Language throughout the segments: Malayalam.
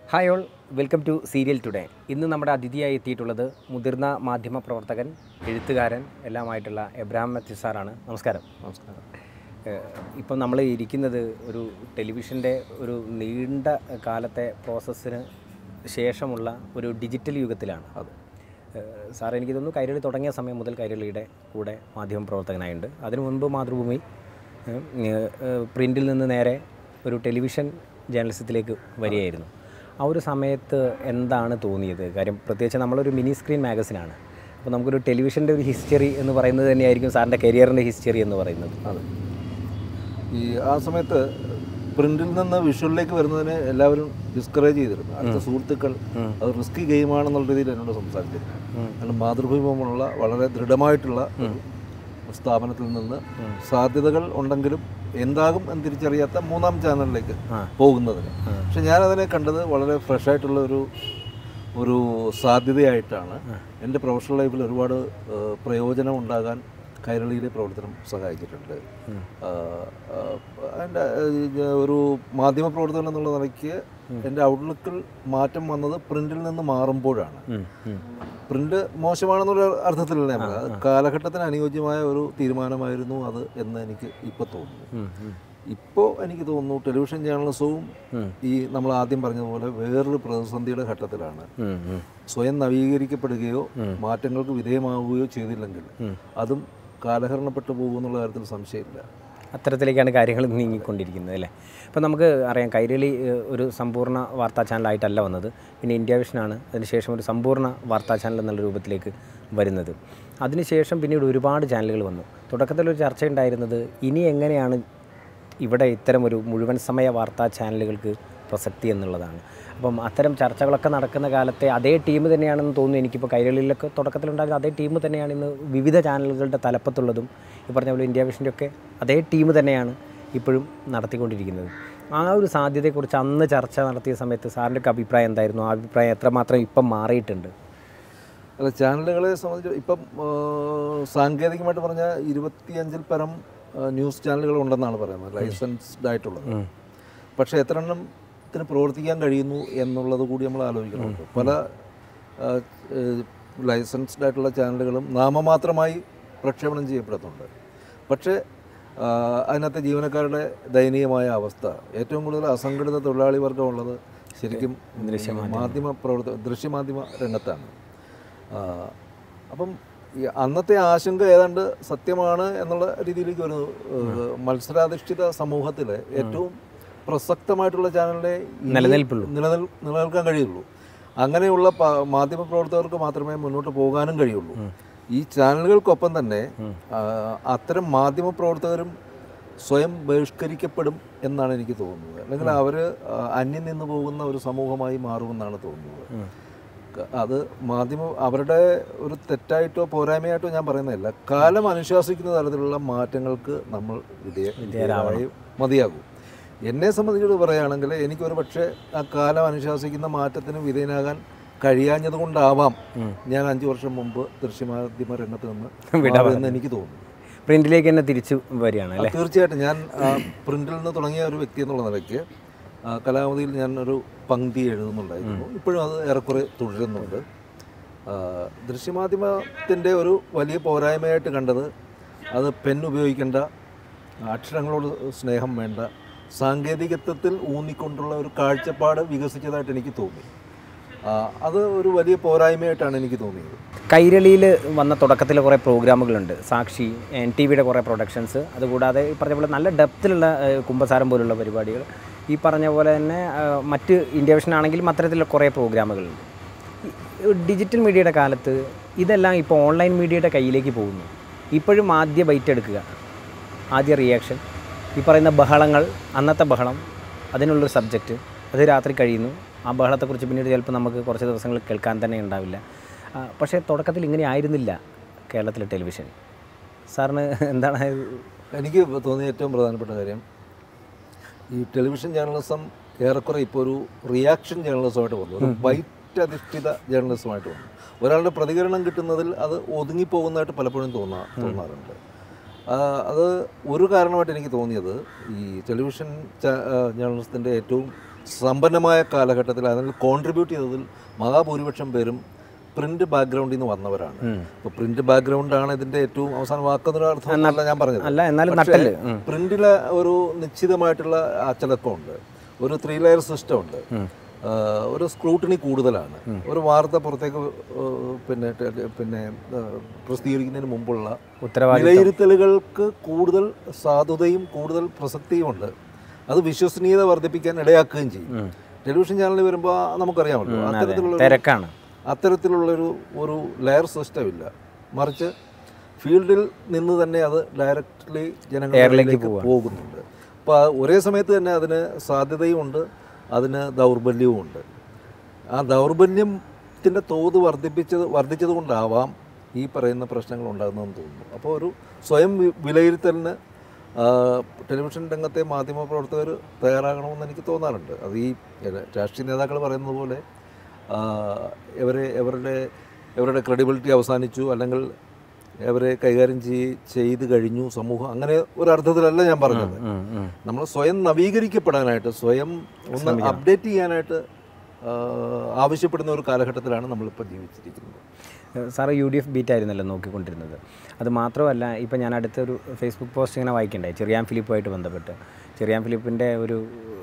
Hi all welcome to serial today ഇന്ന് നമ്മുടെ അതിഥിയായി എത്തിയിട്ടുള്ളത് മുതിർന്ന മാധ്യമ പ്രവർത്തകൻ എഴുത്തുകാരൻ എല്ലാമായിട്ടുള്ള എബ്രാഹിം മത്യു സാറാണ് നമസ്കാരം നമസ്കാരം ഇപ്പം നമ്മൾ ഇരിക്കുന്നത് ഒരു ടെലിവിഷൻ്റെ ഒരു നീണ്ട കാലത്തെ പ്രോസസ്സിന് ശേഷമുള്ള ഒരു ഡിജിറ്റൽ യുഗത്തിലാണ് അത് സാർ എനിക്ക് തോന്നുന്നു കൈരളി തുടങ്ങിയ സമയം മുതൽ കൈരളിയുടെ കൂടെ മാധ്യമ പ്രവർത്തകനായിട്ടുണ്ട് അതിനു മുൻപ് മാതൃഭൂമി പ്രിൻറ്റിൽ നിന്ന് നേരെ ഒരു ടെലിവിഷൻ ജേർണലിസത്തിലേക്ക് വരികയായിരുന്നു ആ ഒരു സമയത്ത് എന്താണ് തോന്നിയത് കാര്യം പ്രത്യേകിച്ച് നമ്മളൊരു മിനി സ്ക്രീൻ മാഗസിനാണ് അപ്പോൾ നമുക്കൊരു ടെലിവിഷൻ്റെ ഒരു ഹിസ്റ്ററി എന്ന് പറയുന്നത് തന്നെയായിരിക്കും സാറിൻ്റെ കരിയറിൻ്റെ ഹിസ്റ്ററി എന്ന് പറയുന്നത് അതെ ഈ ആ സമയത്ത് പ്രിന്റിൽ നിന്ന് വിഷ്വലിലേക്ക് വരുന്നതിന് എല്ലാവരും ഡിസ്കറേജ് ചെയ്തിരുന്നു അടുത്ത സുഹൃത്തുക്കൾ അത് റിസ്കി ഗെയിമാണെന്നുള്ള രീതിയിൽ എന്നോട് സംസാരിച്ചിരുന്നു കാരണം മാതൃഭൂമി പോലുള്ള വളരെ ദൃഢമായിട്ടുള്ള ഒരു സ്ഥാപനത്തിൽ നിന്ന് സാധ്യതകൾ ഉണ്ടെങ്കിലും എന്താകും എന്ന് തിരിച്ചറിയാത്ത മൂന്നാം ചാനലിലേക്ക് പോകുന്നതിന് പക്ഷെ ഞാനതിനെ കണ്ടത് വളരെ ഫ്രഷ് ആയിട്ടുള്ള ഒരു ഒരു സാധ്യതയായിട്ടാണ് എൻ്റെ പ്രൊഫഷണൽ ലൈഫിൽ ഒരുപാട് ഏഹ്, പ്രയോജനം ഉണ്ടാകാൻ കൈരളിയിലെ പ്രവർത്തനം സഹായിച്ചിട്ടുണ്ട് എൻ്റെ ഒരു മാധ്യമ പ്രവർത്തകൻ എന്നുള്ള നിലയ്ക്ക് എൻ്റെ ഔട്ട്ലുക്കിൽ മാറ്റം വന്നത് പ്രിന്റിൽ നിന്ന് മാറുമ്പോഴാണ് പ്രിന്റ് മോശമാണെന്നുള്ള അർത്ഥത്തിലല്ല ഞാൻ പറഞ്ഞത്. അത് കാലഘട്ടത്തിന് അനുയോജ്യമായ ഒരു തീരുമാനമായിരുന്നു അത് എന്ന് എനിക്ക് ഇപ്പോൾ തോന്നുന്നു ഇപ്പോൾ എനിക്ക് തോന്നുന്നു ടെലിവിഷൻ ജേർണലിസവും ഈ നമ്മൾ ആദ്യം പറഞ്ഞതുപോലെ വേറൊരു പ്രതിസന്ധിയുടെ ഘട്ടത്തിലാണ് സ്വയം നവീകരിക്കപ്പെടുകയോ മാറ്റങ്ങൾക്ക് വിധേയമാവുകയോ ചെയ്തില്ലെങ്കിൽ അതും കാലഹരണപ്പെട്ടു പോകുമെന്നുള്ള കാര്യത്തിൽ സംശയമില്ല അത്തരത്തിലേക്കാണ് കാര്യങ്ങൾ നീങ്ങിക്കൊണ്ടിരിക്കുന്നത് അല്ലേ ഇപ്പോൾ നമുക്ക് അറിയാം കൈരളി ഏഹ്, ഒരു സമ്പൂർണ്ണ വാർത്താ ചാനലായിട്ടല്ല വന്നത് പിന്നെ ഇന്ത്യ വിഷനാണ് അതിനുശേഷം ഒരു സമ്പൂർണ്ണ വാർത്താ ചാനൽ എന്നുള്ള രൂപത്തിലേക്ക് വരുന്നത് അതിനുശേഷം പിന്നീട് ഒരുപാട് ചാനലുകൾ വന്നു തുടക്കത്തിലൊരു ചർച്ച ഉണ്ടായിരുന്നത് ഇനി എങ്ങനെയാണ് ഇവിടെ ഇത്തരം ഒരു മുഴുവൻ സമയ വാർത്താ ചാനലുകൾക്ക് പ്രസക്തി എന്നുള്ളതാണ് അപ്പം അത്തരം ചർച്ചകളൊക്കെ നടക്കുന്ന കാലത്തെ അതേ ടീം തന്നെയാണെന്ന് തോന്നുന്നു എനിക്കിപ്പോൾ കൈരളിയിലൊക്കെ തുടക്കത്തിലുണ്ടായിരുന്ന അതേ ടീം തന്നെയാണ് ഇന്ന് വിവിധ ചാനലുകളുടെ തലപ്പത്തുള്ളതും ഈ പറഞ്ഞ പോലെ ഇന്ത്യ വിഷൻ്റെ ഒക്കെ അതേ ടീം തന്നെയാണ് ഇപ്പോഴും നടത്തിക്കൊണ്ടിരിക്കുന്നത് ആ ഒരു സാധ്യതയെക്കുറിച്ച് അന്ന് ചർച്ച നടത്തിയ സമയത്ത് സാറിൻ്റെ ഒക്കെ അഭിപ്രായം എന്തായിരുന്നു ആ അഭിപ്രായം എത്രമാത്രം ഇപ്പം മാറിയിട്ടുണ്ട് അല്ല ചാനലുകളെ സംബന്ധിച്ച് ഇപ്പം ആ, സാങ്കേതികമായിട്ട് പറഞ്ഞാൽ ഇരുപത്തിയഞ്ചിൽ പരം ആ, ന്യൂസ് ചാനലുകൾ ഉണ്ടെന്നാണ് പറയുന്നത് ലൈസൻസ്ഡ് ആയിട്ടുള്ളത് പക്ഷേ എത്ര എണ്ണത്തിന് പ്രവർത്തിക്കാൻ കഴിയുന്നു എന്നുള്ളത് കൂടി നമ്മൾ ആലോചിക്കണമുണ്ട് പല ആ, ഏഹ്, ലൈസൻസ്ഡ് ആയിട്ടുള്ള ചാനലുകളും നാമമാത്രമായി പ്രക്ഷേപണം ചെയ്യപ്പെടുന്നുണ്ട് പക്ഷേ ആ, അതിനകത്തെ ജീവനക്കാരുടെ ദയനീയമായ അവസ്ഥ ഏറ്റവും കൂടുതൽ അസംഘടിത തൊഴിലാളി വർഗ്ഗമുള്ളത് ശരിക്കും മാധ്യമ പ്രവർത്തക ദൃശ്യമാധ്യമ രംഗത്താണ് ആ, അപ്പം ഈ അന്നത്തെ ആശങ്ക ഏതാണ്ട് സത്യമാണ് എന്നുള്ള രീതിയിലേക്ക് വരുന്നു ഏഹ്, മത്സരാധിഷ്ഠിത സമൂഹത്തിൽ ഏറ്റവും പ്രസക്തമായിട്ടുള്ള ചാനലിനെ ഇനി നിലനിൽപ്പുള്ളൂ. നിലനിൽ നിലനിൽക്കാൻ കഴിയുള്ളൂ അങ്ങനെയുള്ള പ- മാധ്യമ പ്രവർത്തകർക്ക് മാത്രമേ മുന്നോട്ട് പോകാനും കഴിയുള്ളൂ ഈ ചാനലുകൾക്കൊപ്പം തന്നെ ആ, അത്തരം മാധ്യമ പ്രവർത്തകരും സ്വയം ബഹിഷ്കരിക്കപ്പെടും എന്നാണ് എനിക്ക് തോന്നുന്നത് അല്ലെങ്കിൽ അവർ അന്യം നിന്ന് പോകുന്ന ഒരു സമൂഹമായി മാറുമെന്നാണ് തോന്നുന്നത് ക- അത് മാധ്യമ അവരുടെ ഒരു തെറ്റായിട്ടോ പോരായ്മയായിട്ടോ ഞാൻ പറയുന്നതല്ല കാലം അനുശാസിക്കുന്ന തരത്തിലുള്ള മാറ്റങ്ങൾക്ക് നമ്മൾ വിധേയ വിധേയരായി മതിയാകും എന്നെ സംബന്ധിച്ചിട്ട് പറയുകയാണെങ്കിൽ എനിക്കൊരു പക്ഷേ ആ കാലം അനുശാസിക്കുന്ന മാറ്റത്തിന് വിധേയനാകാൻ കഴിയാഞ്ഞത് കൊണ്ടാവാം ഞാൻ അഞ്ച് വർഷം മുമ്പ് ദൃശ്യമാധ്യമ രംഗത്ത് നിന്ന് മാറിയെന്ന് എനിക്ക് തോന്നുന്നു പ്രിൻറ്റിലേക്ക് തന്നെ തിരിച്ചു വരികയാണ് ആ, തീർച്ചയായിട്ടും ഞാൻ ആ, പ്രിന്റിൽ നിന്ന് തുടങ്ങിയ ഒരു വ്യക്തി എന്നുള്ള നിലയ്ക്ക് ആ, കലാമതിയിൽ ഞാൻ ഒരു പങ്ക്തി എഴുതുന്നുണ്ടായിരുന്നു ഇപ്പോഴും അത് ഏറെക്കുറെ തുടരുന്നുണ്ട് ആ, ദൃശ്യമാധ്യമത്തിൻ്റെ ഒരു വലിയ പോരായ്മയായിട്ട് കണ്ടത് അത് പെൻ ഉപയോഗിക്കേണ്ട അക്ഷരങ്ങളോട് സ്നേഹം വേണ്ട സാങ്കേതികത്വത്തിൽ ഊന്നിക്കൊണ്ടുള്ള ഒരു കാഴ്ചപ്പാട് വികസിച്ചതായിട്ട് എനിക്ക് തോന്നി ആ, അത് ഒരു വലിയ പോരായ്മയായിട്ടാണ് എനിക്ക് തോന്നിയത് കൈരളിയിൽ വന്ന തുടക്കത്തിൽ കുറേ പ്രോഗ്രാമുകളുണ്ട് സാക്ഷി എൻ ടി വിയുടെ കുറേ പ്രൊഡക്ഷൻസ് അതുകൂടാതെ ഈ പറഞ്ഞ പോലെ നല്ല ഡെപ്തിലുള്ള ഏഹ്, കുമ്പസാരം പോലുള്ള പരിപാടികൾ ഈ പറഞ്ഞ പോലെ തന്നെ ഏഹ്, മറ്റ് ഇന്ത്യ വിഷൻ ആണെങ്കിലും അത്തരത്തിലുള്ള കുറേ പ്രോഗ്രാമുകളുണ്ട് ഈ ഡിജിറ്റൽ മീഡിയയുടെ കാലത്ത് ഇതെല്ലാം ഇപ്പോൾ ഓൺലൈൻ മീഡിയയുടെ കയ്യിലേക്ക് പോകുന്നു ഇപ്പോഴും ആദ്യ ബൈറ്റ് എടുക്കുക ആദ്യ റിയാക്ഷൻ ഈ പറയുന്ന ബഹളങ്ങൾ അന്നത്തെ ബഹളം അതിനുള്ളൊരു സബ്ജക്റ്റ് അത് രാത്രി കഴിയുന്നു ആ ബഹളത്തെക്കുറിച്ച് പിന്നീട് ചിലപ്പോൾ നമുക്ക് കുറച്ച് ദിവസങ്ങൾ കേൾക്കാൻ തന്നെ ഉണ്ടാവില്ല ആ, പക്ഷേ തുടക്കത്തിൽ ഇങ്ങനെ ആയിരുന്നില്ല കേരളത്തിലെ ടെലിവിഷൻ സാറിന് എന്താണ് എനിക്ക് തോന്നിയ ഏറ്റവും പ്രധാനപ്പെട്ട കാര്യം ഈ ടെലിവിഷൻ ജേർണലിസം ഏറെക്കുറെ ഇപ്പോൾ ഒരു റിയാക്ഷൻ ജേർണലിസമായിട്ട് വന്നു ഒരു ബൈറ്റ് അധിഷ്ഠിത ജേർണലിസമായിട്ട് വന്നു ഒരാളുടെ പ്രതികരണം കിട്ടുന്നതിൽ അത് ഒതുങ്ങിപ്പോകുന്നതായിട്ട് പലപ്പോഴും തോന്നാ തോന്നാറുണ്ട് ആ, അത് ഒരു കാരണമായിട്ട് എനിക്ക് തോന്നിയത് ഈ ടെലിവിഷൻ ജേർണലിസത്തിൻ്റെ ഏറ്റവും സമ്പന്നമായ കാലഘട്ടത്തിൽ അതിൽ കോൺട്രിബ്യൂട്ട് ചെയ്തതിൽ മഹാഭൂരിപക്ഷം പേരും പ്രിന്റ് ബാക്ക്ഗ്രൗണ്ടിൽ നിന്ന് വന്നവരാണ് അപ്പോൾ പ്രിന്റ് ബാക്ക്ഗ്രൗണ്ടാണ് ഇതിന്റെ ഏറ്റവും അവസാന വാക്കെന്നൊരു അർത്ഥമല്ല ഞാൻ പറഞ്ഞത് അല്ല എന്നാലും പക്ഷേ നട്ടല് ഉം. പ്രിന്റിലെ ഒരു നിശ്ചിതമായിട്ടുള്ള അച്ചടക്കമുണ്ട് ഒരു ത്രീ ലെയർ സിസ്റ്റം ഉണ്ട് ആ, ഒരു സ്ക്രൂട്ടിനി കൂടുതലാണ് ഒരു വാർത്ത പുറത്തേക്ക് ആ, പിന്നെ ടെ- പിന്നെ ആ, പ്രസിദ്ധീകരിക്കുന്നതിന് മുമ്പുള്ള ഉത്തരവാദിത്വം വിലയിരുത്തലുകൾക്ക് കൂടുതൽ സാധുതയും കൂടുതൽ പ്രസക്തിയുമുണ്ട് അത് വിശ്വസനീയത വർദ്ധിപ്പിക്കാൻ ഇടയാക്കുകയും ചെയ്യും ടെലിവിഷൻ ചാനലിൽ വരുമ്പോൾ നമുക്കറിയാമല്ലോ അത്തരത്തിലുള്ള തിരക്കാണ് അത്തരത്തിലുള്ളൊരു ഒരു ലെയർ സിസ്റ്റം ഇല്ല മറിച്ച് ഫീൽഡിൽ നിന്ന് തന്നെ അത് ഡയറക്റ്റ്ലി ജനങ്ങളിലേക്ക് പോകുന്നുണ്ട് അപ്പോൾ ഒരേ സമയത്ത് തന്നെ അതിന് സാധ്യതയും ഉണ്ട് അതിന് ദൗർബല്യവും ഉണ്ട് ആ ദൗർബല്യത്തിൻ്റെ തോത് വർദ്ധിപ്പിച്ചത് വർദ്ധിച്ചത് കൊണ്ടാവാം ഈ പറയുന്ന പ്രശ്നങ്ങൾ ഉണ്ടാകുന്നതെന്ന് തോന്നുന്നു അപ്പോൾ ഒരു സ്വയം വി- വിലയിരുത്തലിന് ആ, ടെലിവിഷൻ രംഗത്തെ മാധ്യമ പ്രവർത്തകർ തയ്യാറാകണമെന്ന് എനിക്ക് തോന്നാറുണ്ട് അത് ഈ രാഷ്ട്രീയ നേതാക്കൾ പറയുന്നത് പോലെ ആ, ഇവരെ ഇവരുടെ ഇവരുടെ ക്രെഡിബിലിറ്റി അവസാനിച്ചു അല്ലെങ്കിൽ ഇവരെ കൈകാര്യം ചെയ് ചെയ്ത് കഴിഞ്ഞു സമൂഹം അങ്ങനെ ഒരു അർത്ഥത്തിലല്ല ഞാൻ പറഞ്ഞത് ഉം, ഉം. നമ്മൾ സ്വയം നവീകരിക്കപ്പെടാനായിട്ട് സ്വയം ഒന്ന് അപ്ഡേറ്റ് ചെയ്യാനായിട്ട് ആ, ആവശ്യപ്പെടുന്ന ഒരു കാലഘട്ടത്തിലാണ് നമ്മളിപ്പോൾ ജീവിച്ചിരിക്കുന്നത് സാറ് യു ഡി എഫ് ബീറ്റ് ആയിരുന്നല്ലോ നോക്കിക്കൊണ്ടിരുന്നത് അത് മാത്രമല്ല ഇപ്പം ഞാൻ അടുത്തൊരു ഫേസ്ബുക്ക് പോസ്റ്റ് ഇങ്ങനെ വായിക്കണ്ടായി ചെറിയാൻ ഫിലിപ്പുമായിട്ട് ബന്ധപ്പെട്ട് ചെറിയാൻ ഫിലിപ്പിൻ്റെ ഒരു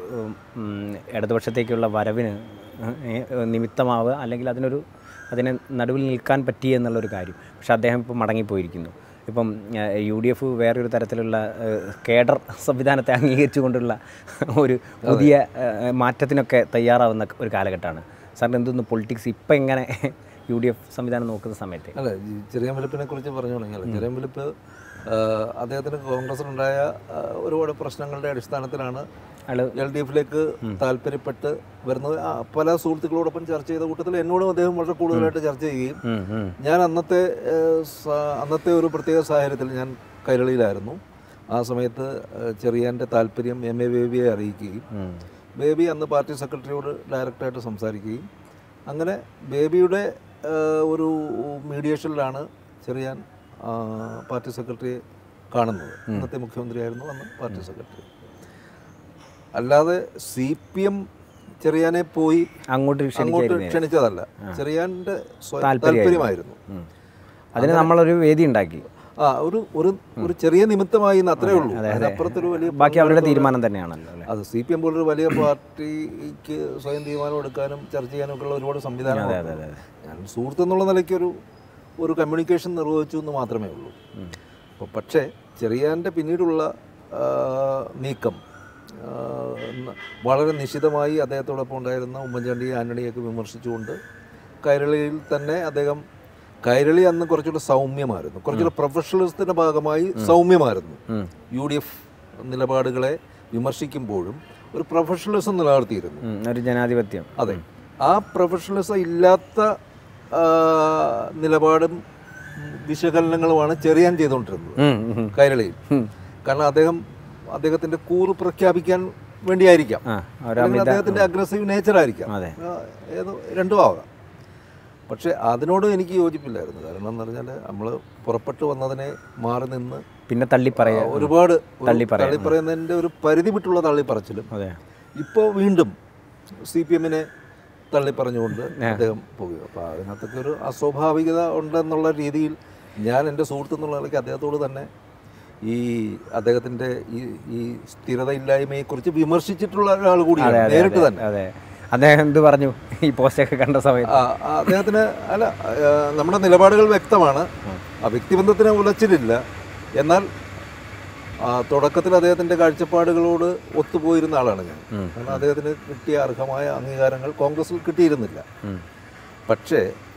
ഉം, ഇടതുപക്ഷത്തേക്കുള്ള വരവിന് ഏഹ്, നിമിത്തമാവുക അല്ലെങ്കിൽ അതിനൊരു അതിനെ നടുവിൽ നിൽക്കാൻ പറ്റി എന്നുള്ളൊരു കാര്യം പക്ഷേ അദ്ദേഹം ഇപ്പോൾ മടങ്ങിപ്പോയിരിക്കുന്നു ഇപ്പം യു ഡി എഫ് വേറൊരു തരത്തിലുള്ള ഏഹ്, കേഡർ സംവിധാനത്തെ അംഗീകരിച്ചുകൊണ്ടുള്ള ഒരു പുതിയ ഏഹ്, മാറ്റത്തിനൊക്കെ തയ്യാറാവുന്ന ഒരു കാലഘട്ടമാണ് സാറിന് എന്തൊന്ന് പൊളിറ്റിക്സ് ഇപ്പം എങ്ങനെ യു ഡി എഫ് സംവിധാനം നോക്കുന്ന സമയത്ത് അല്ല ഈ ചെറിയ ഫിലിപ്പിനെ കുറിച്ച് പറഞ്ഞു തുടങ്ങിയാൽ ചെറിയ ഫിലിപ്പ് ആ, അദ്ദേഹത്തിന് കോൺഗ്രസിലുണ്ടായ ആ, ഒരുപാട് പ്രശ്നങ്ങളുടെ അടിസ്ഥാനത്തിലാണ് ആള് എൽ ഡി എഫിലേക്ക് താല്പര്യപ്പെട്ട് വരുന്നത് ആ, പല സുഹൃത്തുക്കളോടൊപ്പം ചർച്ച ചെയ്ത കൂട്ടത്തിൽ എന്നോടും അദ്ദേഹം വളരെ കൂടുതലായിട്ട് ചർച്ച ചെയ്യുകയും ഉം, ഉം. ഞാൻ അന്നത്തെ ഏഹ്, സ- അന്നത്തെ ഒരു പ്രത്യേക സാഹചര്യത്തിൽ ഞാൻ കൈരളിയിലായിരുന്നു ആ സമയത്ത് ഏഹ്, ചെറിയാൻ്റെ താല്പര്യം എം എ ബേബിയെ അറിയിക്കുകയും ഉം. ബേബി അന്ന് പാർട്ടി സെക്രട്ടറിയോട് ഡയറക്റ്റായിട്ട് സംസാരിക്കുകയും അങ്ങനെ ബേബിയുടെ ഏഹ്, ഒരു മീഡിയേഷനിലാണ് ചെറിയാൻ ആ, പാർട്ടി സെക്രട്ടറിയെ കാണുന്നത് അന്നത്തെ മുഖ്യമന്ത്രിയായിരുന്നു അന്ന് പാർട്ടി സെക്രട്ടറി അല്ലാതെ സി പി എം ചെറിയാനെ പോയി അങ്ങോട്ട് അങ്ങോട്ട് ക്ഷണിക്കായിരുന്നു ക്ഷണിച്ചതല്ല ചെറിയാൻ്റെ സ്വയം താല്പര്യമായിരുന്നു. താല്പര്യമായിരുന്നു ഉം. അതിന് നമ്മളൊരു വേദി ഉണ്ടാക്കി ആ ഒരു ഒരു ഒരു ചെറിയ നിമിത്തമായി എന്ന് അത്രേ ഉള്ളൂ അതിനപ്പുറത്തൊരു വലിയ ബാക്കി അവരുടെ തീരുമാനം തന്നെയാണല്ലോ അല്ലേ അത് സി പി എം പോലൊരു വലിയ പാർട്ടിക്ക് സ്വയം തീരുമാനം എടുക്കാനും ചർച്ച ചെയ്യാനും ഒക്കെ ഉള്ള ഒരുപാട് സംവിധാനങ്ങൾ അതെ അതെ ഞാൻ സുഹൃത്ത് എന്നുള്ള നിലയ്ക്ക് ഒരു ഒരു കമ്മ്യൂണിക്കേഷൻ നിർവഹിച്ചു എന്ന് മാത്രമേ ഉള്ളൂ അപ്പോൾ പക്ഷേ ചെറിയാൻ്റെ പിന്നീടുള്ള ആ, നീക്കം ആ, ന- വളരെ നിശിതമായി അദ്ദേഹത്തോടൊപ്പം ഉണ്ടായിരുന്ന ഉമ്മൻചാണ്ടി ആന്റണിയൊക്കെ വിമർശിച്ചുകൊണ്ട് കൈരളിയിൽ തന്നെ അദ്ദേഹം കൈരളി അന്ന് കുറച്ചുകൂടെ സൗമ്യമായിരുന്നു കുറച്ചുകൂടെ പ്രൊഫഷണലിസത്തിൻ്റെ ഭാഗമായി സൗമ്യമായിരുന്നു ഉം. യു ഡി എഫ് നിലപാടുകളെ വിമർശിക്കുമ്പോഴും ഒരു പ്രൊഫഷണലിസം നിലനിർത്തിയിരുന്നു ഉം. ഒരു ജനാധിപത്യം അതെ ആ പ്രൊഫഷണലിസം ഇല്ലാത്ത ആ, നിലപാടും ഉം, വിശകലനങ്ങളുമാണ് ചെറിയാൻ ചെയ്തുകൊണ്ടിരുന്നത് ഉം, ഉം. കൈരളിയിൽ കാരണം അദ്ദേഹം അദ്ദേഹത്തിന്റെ കൂറ് പ്രഖ്യാപിക്കാൻ വേണ്ടിയായിരിക്കാം ആ ഒരു അല്ലെങ്കിൽ അദ്ദേഹത്തിന്റെ അഗ്രസീവ് നേച്ചർ ആയിരിക്കാം അതെ. ആ, ഏതോ രണ്ടും ആവാം പക്ഷെ അതിനോട് എനിക്ക് യോജിപ്പില്ലായിരുന്നു കാരണം എന്ന് പറഞ്ഞാൽ നമ്മൾ പുറപ്പെട്ടു വന്നതിനെ മാറി നിന്ന് പിന്നെ തള്ളി പറയാ ഒരുപാട് ഒരു തള്ളിപ്പറയാം. തള്ളിപ്പറയുന്നതിന്റെ ഒരു പരിധി വിട്ടുള്ള തള്ളിപ്പറച്ചിലും അതെ ഇപ്പോൾ വീണ്ടും സി പി എമ്മിനെ തള്ളിപ്പറഞ്ഞുകൊണ്ട് അദ്ദേഹം പോകുക അപ്പോൾ അതിനകത്തൊക്കെ ഒരു അസ്വാഭാവികത ഉണ്ടെന്നുള്ള രീതിയിൽ ഞാൻ എൻ്റെ സുഹൃത്ത് എന്നുള്ള നിലയ്ക്ക് അദ്ദേഹത്തോട് തന്നെ ഈ അദ്ദേഹത്തിൻ്റെ ഈ ഈ സ്ഥിരതയില്ലായ്മയെക്കുറിച്ച് വിമർശിച്ചിട്ടുള്ള ഒരാൾ കൂടിയാണ് നേരിട്ട് തന്നെ അതെ അദ്ദേഹം എന്ത് പറഞ്ഞു ഈ പോസ്റ്റൊക്കെ കണ്ട സമയത്ത് ആ, ആ, അദ്ദേഹത്തിന് അല്ല ആ, നമ്മുടെ നിലപാടുകൾ വ്യക്തമാണ് ആ വ്യക്തിബന്ധത്തിന് ഉലച്ചിലില്ല എന്നാൽ ആ, തുടക്കത്തിൽ അദ്ദേഹത്തിൻ്റെ കാഴ്ചപ്പാടുകളോട് ഒത്തുപോയിരുന്ന ആളാണ് ഞാൻ ഉം. കാരണം അദ്ദേഹത്തിന് കിട്ടിയ അർഹമായ അംഗീകാരങ്ങൾ കോൺഗ്രസിൽ കിട്ടിയിരുന്നില്ല ഉം. പക്ഷേ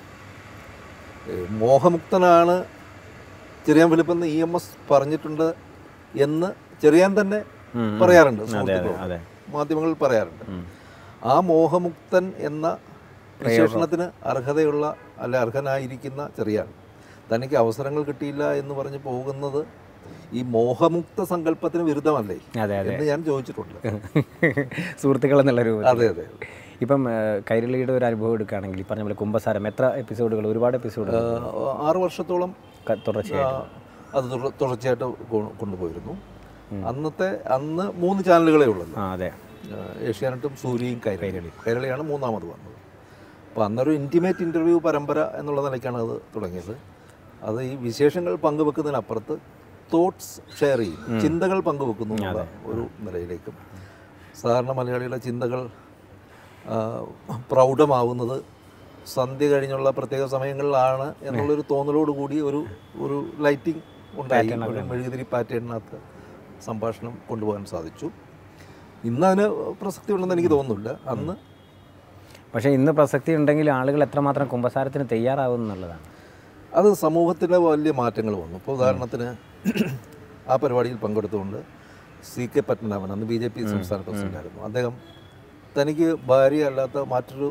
ഏ, മോഹമുക്തനാണ് ചെറിയാൻ ഫിലിപ്പെന്ന് ഇ എം എസ് പറഞ്ഞിട്ടുണ്ട് എന്ന് ചെറിയാൻ തന്നെ ഉം, ഉം. പറയാറുണ്ട് അതെ അതെ സുഹൃത്തുക്കളോട്. അതെ മാധ്യമങ്ങളിൽ പറയാറുണ്ട് ഉം. ആ മോഹമുക്തൻ എന്ന വിശേഷണത്തിന് അർഹതയുള്ള അല്ല അർഹനായിരിക്കുന്ന ചെറിയാൻ തനിക്ക് അവസരങ്ങൾ കിട്ടിയില്ല എന്ന് പറഞ്ഞ് പോകുന്നത് ഈ മോഹമുക്ത സങ്കല്പത്തിന് വിരുദ്ധമല്ലേ അതെ അതെ എന്ന് ഞാൻ ചോദിച്ചിട്ടുണ്ട് സുഹൃത്തുക്കൾ എന്നുള്ള രൂപത്തിൽ അതെ അതെ ഇപ്പം ആ, കൈരളിയുടെ ഒരു അനുഭവം എടുക്കുകയാണെങ്കിൽ ഈ പറഞ്ഞ പോലെ കുംഭസാരം എത്ര എപ്പിസോഡുകൾ ഒരുപാട് എപ്പിസോഡുകൾ ആ, ആറ് വർഷത്തോളം തുടർച്ചയായിട്ട് ആ, അത് തുടർ- തുടർച്ചയായിട്ട് കൊ- കൊണ്ടുപോയിരുന്നു അന്നത്തെ അന്ന് മൂന്ന് ചാനലുകളേ ഉള്ളല്ലോ ആ അതെ ആ, ഏഷ്യാനെറ്റും സൂര്യയും കൈരളി കൈരളിയാണ് മൂന്നാമത് വന്നത് അപ്പോൾ അന്നൊരു ഇൻറ്റിമേറ്റ് ഇൻ്റർവ്യൂ പരമ്പര എന്നുള്ള നിലയ്ക്കാണ് അത് തുടങ്ങിയത് അത് ഈ വിശേഷങ്ങൾ പങ്കുവെക്കുന്നതിനപ്പുറത്ത് തോട്ട്സ് ഷെയർ ചെയ്യും ചിന്തകൾ പങ്കുവെക്കുന്നു എന്നുള്ള ഒരു നിലയിലേക്കും സാധാരണ മലയാളിയുടെ ചിന്തകൾ ആ, പ്രൗഢമാവുന്നത് സന്ധ്യ കഴിഞ്ഞുള്ള പ്രത്യേക സമയങ്ങളിലാണ് എന്നുള്ളൊരു തോന്നലോടുകൂടി ഒരു ഒരു ലൈറ്റിംഗ് ഉണ്ടായി ഒരു മെഴുകുതിരി പാറ്റേണിനകത്ത് സംഭാഷണം കൊണ്ടുപോകാൻ സാധിച്ചു ഇന്ന് അതിന് പ്രസക്തി ഉണ്ടെന്ന് എനിക്ക് തോന്നുന്നില്ല അന്ന് പക്ഷേ ഇന്ന് പ്രസക്തി ഉണ്ടെങ്കിൽ ആളുകൾ എത്രമാത്രം കുമ്പസാരത്തിന് തയ്യാറാവും എന്നുള്ളതാണ് അത് സമൂഹത്തിലെ വലിയ മാറ്റങ്ങൾ വന്നു ഇപ്പോൾ ഉദാഹരണത്തിന് ആ പരിപാടിയിൽ പങ്കെടുത്തുകൊണ്ട് സി കെ പത്മനാഭൻ അന്ന് ബി ജെ പി സംസ്ഥാന പ്രസിഡന്റായിരുന്നു അദ്ദേഹം തനിക്ക് ഭാര്യ അല്ലാത്ത മറ്റൊരു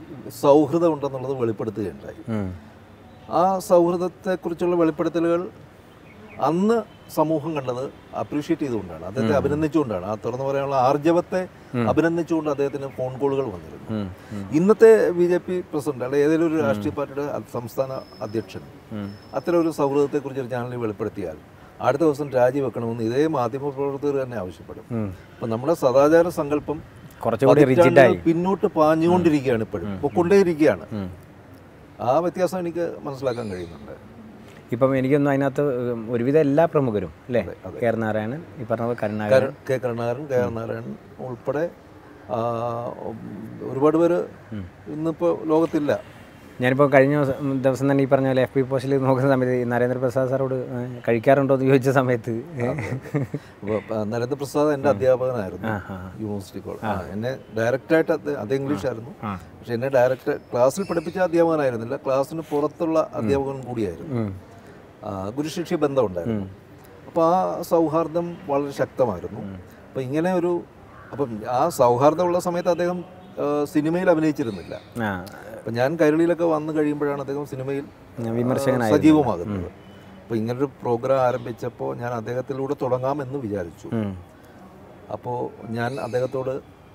സൗഹൃദം ഉണ്ടെന്നുള്ളത് വെളിപ്പെടുത്തുകയുണ്ടായി ഉം. ആ സൗഹൃദത്തെക്കുറിച്ചുള്ള വെളിപ്പെടുത്തലുകൾ അന്ന് സമൂഹം കണ്ടത് അപ്രീഷിയേറ്റ് ചെയ്തുകൊണ്ടാണ് അദ്ദേഹത്തെ അഭിനന്ദിച്ചുകൊണ്ടാണ് ആ തുറന്നു പറയാനുള്ള ആർജവത്തെ അഭിനന്ദിച്ചുകൊണ്ട് അദ്ദേഹത്തിന് ഫോൺ കോളുകൾ വന്നിരുന്നു ഉം. ഉം. ഇന്നത്തെ ബി ജെ പി പ്രസിഡന്റ് അല്ലെങ്കിൽ ഏതെങ്കിലും ഒരു രാഷ്ട്രീയ പാർട്ടിയുടെ അ- സംസ്ഥാന അധ്യക്ഷൻ ഉം. അത്തരം ഒരു സൗഹൃദത്തെക്കുറിച്ച് ഒരു ചാനലിൽ വെളിപ്പെടുത്തിയാൽ അടുത്ത ദിവസം രാജിവെക്കണമെന്ന് ഇതേ മാധ്യമ പ്രവർത്തകർ തന്നെ ആവശ്യപ്പെടും ഉം. അപ്പം നമ്മുടെ സദാചാര സങ്കല്പം കുറച്ചുകൂടി പതിറ്റാണ്ടുകൾ റിജിഡായി പിന്നോട്ട് പാഞ്ഞുകൊണ്ടിരിക്കുകയാണ് ഇപ്പോഴും പൊക്കൊണ്ടേയിരിക്കുകയാണ് ഉം. ആ വ്യത്യാസം എനിക്ക് മനസ്സിലാക്കാൻ കഴിയുന്നുണ്ട് ഇപ്പം എനിക്കൊന്നും അതിനകത്ത് ഉം, ഒരുവിധം എല്ലാ പ്രമുഖരും അല്ലേ കെ ആർ നാരായണൻ ഈ പറഞ്ഞ പോലെ കരുണാകരൻ കര- K Karunakaran K R Narayanan ഉൾപ്പെടെ ആ, ഉം, ഒരുപാട് പേര് ഇന്നിപ്പോൾ ലോകത്തില്ല ഞാനിപ്പോൾ കഴിഞ്ഞ ദിവസം ദിവസം തന്നെ ഈ പറഞ്ഞ പോലെ എഫ് പി പോസ്റ്റിൽ നോക്കുന്ന സമയത്ത് ഈ നരേന്ദ്രപ്രസാദ് സാറോട് ഏ, കഴിക്കാറുണ്ടോ എന്ന് ചോദിച്ച സമയത്ത് ഏ, അപ്പോൾ, ആ, നരേന്ദ്രപ്രസാദ് എൻ്റെ അധ്യാപകനായിരുന്നു യൂണിവേഴ്സിറ്റി കോളേജ് ആ എന്നെ ഡയറക്റ്റായിട്ട് അദ്ദേഹം അത് ഇംഗ്ലീഷ് ആയിരുന്നു ആ. പക്ഷെ എന്നെ ഡയറക്റ്റ് ക്ലാസ്സിൽ പഠിപ്പിച്ച അധ്യാപകനായിരുന്നില്ല ക്ലാസ്സിന് പുറത്തുള്ള അധ്യാപകൻ കൂടിയായിരുന്നു ഉം. ആ, ഗുരുശിഷ്യ ബന്ധം ഉണ്ടായിരുന്നു അപ്പോൾ ആ സൗഹാർദ്ദം വളരെ ശക്തമായിരുന്നു അപ്പോൾ ഇങ്ങനെ ഒരു അപ്പം ആ സൗഹാർദ്ദമുള്ള സമയത്ത് അദ്ദേഹം ആ, സിനിമയിൽ അഭിനയിച്ചിരുന്നില്ല ആ അപ്പം ഞാൻ കൈരളിയിലൊക്കെ വന്നു കഴിയുമ്പോഴാണ് അദ്ദേഹം സിനിമയിൽ ഞാൻ ആ, വിമർശകനായിരുന്നു. സജീവമാകുന്നത് അപ്പോൾ ഇങ്ങനൊരു പ്രോഗ്രാം ആരംഭിച്ചപ്പോൾ ഞാൻ അദ്ദേഹത്തിലൂടെ തുടങ്ങാമെന്ന് വിചാരിച്ചു ഉം. അപ്പോൾ ഞാൻ അദ്ദേഹത്തോട്